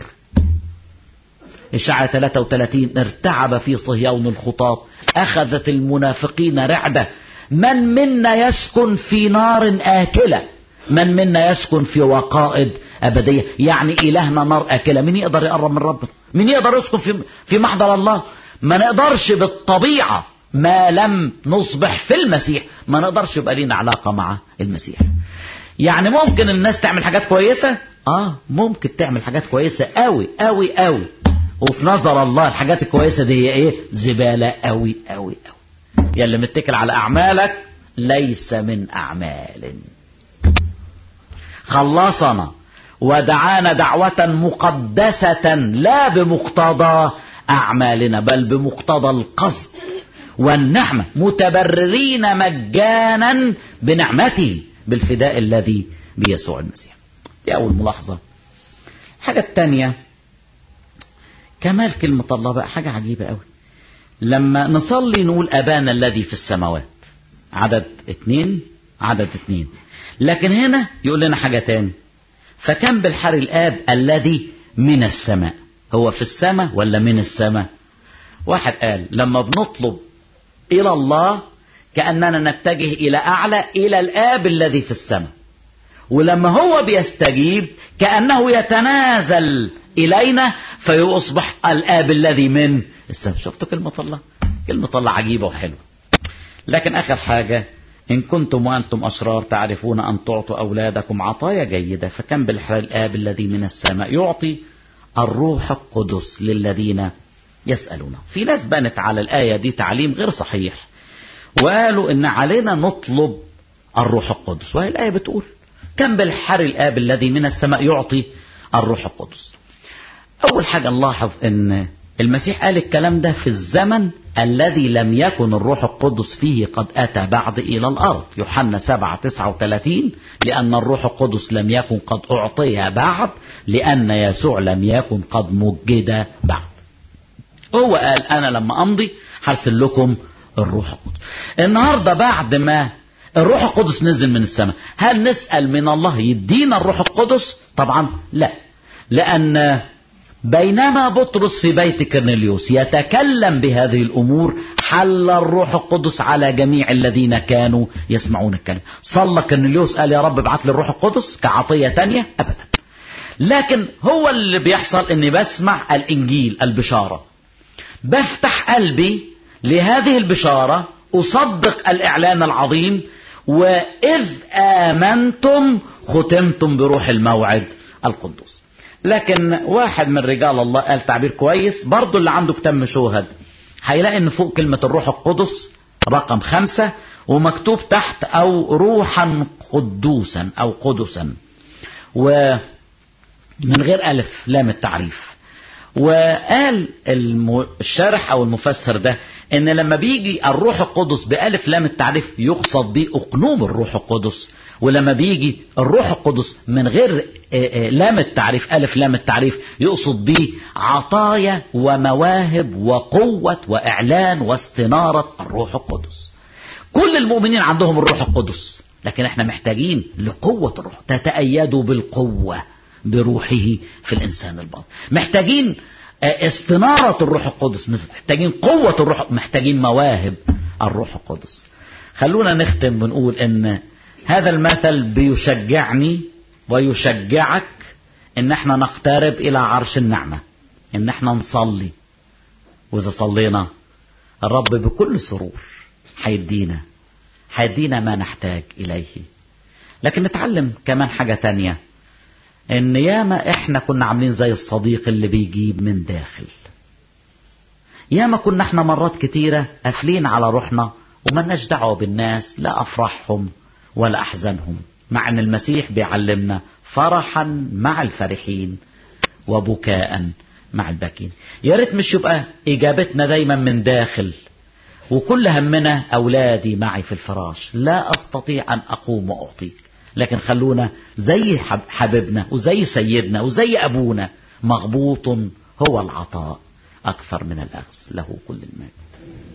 إشاعة 33 ارتعب في صهيون الخطاط أخذت المنافقين رعدة من منا يسكن في نار آكلة من منا يسكن في وقائد أبدية يعني إلهنا نار أكلة مين يقدر يقرب من ربنا مين يقدر يسكن في, في محضر الله ما نقدرش بالطبيعة ما لم نصبح في المسيح ما نقدرش يبقى لينا علاقة مع المسيح يعني ممكن الناس تعمل حاجات كويسة اه ممكن تعمل حاجات كويسة قوي قوي قوي وفي نظر الله الحاجات الكويسة دي هي ايه زبالة قوي قوي قوي يلي متكل على اعمالك ليس من اعمال خلصنا ودعانا دعوة مقدسة لا بمقتضى اعمالنا بل بمقتضى القصد والنعمة متبررين مجانا بنعمته بالفداء الذي بيسوع المسيح دي أول ملاحظة الحاجة الثانية كمال كلمة الله بقى حاجة عجيبة قوي لما نصلي نقول أبانا الذي في السماوات عدد اتنين عدد اتنين لكن هنا يقول لنا حاجة تاني فكم بالحر الآب الذي من السماء هو في السماء ولا من السماء واحد قال لما بنطلب إلى الله كأننا نتجه إلى أعلى إلى الآب الذي في السماء ولما هو بيستجيب كأنه يتنازل إلينا فيصبح الآب الذي من السماء شفتوا كلمة الله كلمة الله عجيبة وحلوة لكن آخر حاجة إن كنتم وأنتم أشرار تعرفون أن تعطوا أولادكم عطايا جيدة فكم بالحر الآب الذي من السماء يعطي الروح القدس للذين يسألونه في ناس بنت على الآية دي تعليم غير صحيح وقالوا إن علينا نطلب الروح القدس وهي الآية بتقول كم بالحر الآب الذي من السماء يعطي الروح القدس أول حاجة نلاحظ إن المسيح قال الكلام ده في الزمن الذي لم يكن الروح القدس فيه قد أتى بعد إلى الأرض يوحنا 7 39 لأن الروح القدس لم يكن قد أعطي بعد لأن يسوع لم يكن قد مجد بعد هو قال أنا لما أمضي هرسل لكم الروح القدس النهاردة بعد ما الروح القدس نزل من السماء هل نسأل من الله يدينا الروح القدس طبعا لا لأن بينما بطرس في بيت كرنيليوس يتكلم بهذه الأمور حل الروح القدس على جميع الذين كانوا يسمعون الكلام صلى كرنيليوس قال يا رب ابعث لي الروح القدس كعطية تانية أبدا لكن هو اللي بيحصل اني بسمع الانجيل البشارة بفتح قلبي لهذه البشارة أصدق الإعلان العظيم وإذ آمنتم ختمتم بروح الموعد القدوس لكن واحد من رجال الله قال تعبير كويس برضو اللي عنده كتاب مشوهد هيلاقي ان فوق كلمة الروح القدس رقم خمسة ومكتوب تحت او روحا قدوسا او قدسا ومن غير الف لام التعريف وقال الشارح او المفسر ده ان لما بيجي الروح القدس بألف لام التعريف يقصد به اقنوم الروح القدس ولما بيجي الروح القدس من غير لام التعريف ألف لام التعريف يقصد به عطايا ومواهب وقوة وإعلان واستنارة الروح القدس كل المؤمنين عندهم الروح القدس لكن احنا محتاجين لقوة الروح تتأيدوا بالقوة بروحه في الإنسان الباطن محتاجين استنارة الروح القدس محتاجين قوة الروح محتاجين مواهب الروح القدس خلونا نختم بنقول ان هذا المثل بيشجعني ويشجعك ان احنا نقترب الى عرش النعمة ان احنا نصلي واذا صلينا الرب بكل سرور هيدينا هيدينا ما نحتاج اليه لكن نتعلم كمان حاجة تانية ان ياما احنا كنا عاملين زي الصديق اللي بيجيب من داخل ياما كنا احنا مرات كتيرة قافلين على روحنا وملناش دعوة بالناس لا افرحهم ولا احزنهم مع ان المسيح بيعلمنا فرحا مع الفرحين وبكاء مع الباكين يا ريت مش يبقى اجابتنا دايما من داخل وكل همنا اولادي معي في الفراش لا استطيع ان اقوم واعطيك لكن خلونا زي حبيبنا وزي سيدنا وزي أبونا مغبوط هو العطاء أكثر من الأخذ له كل المجد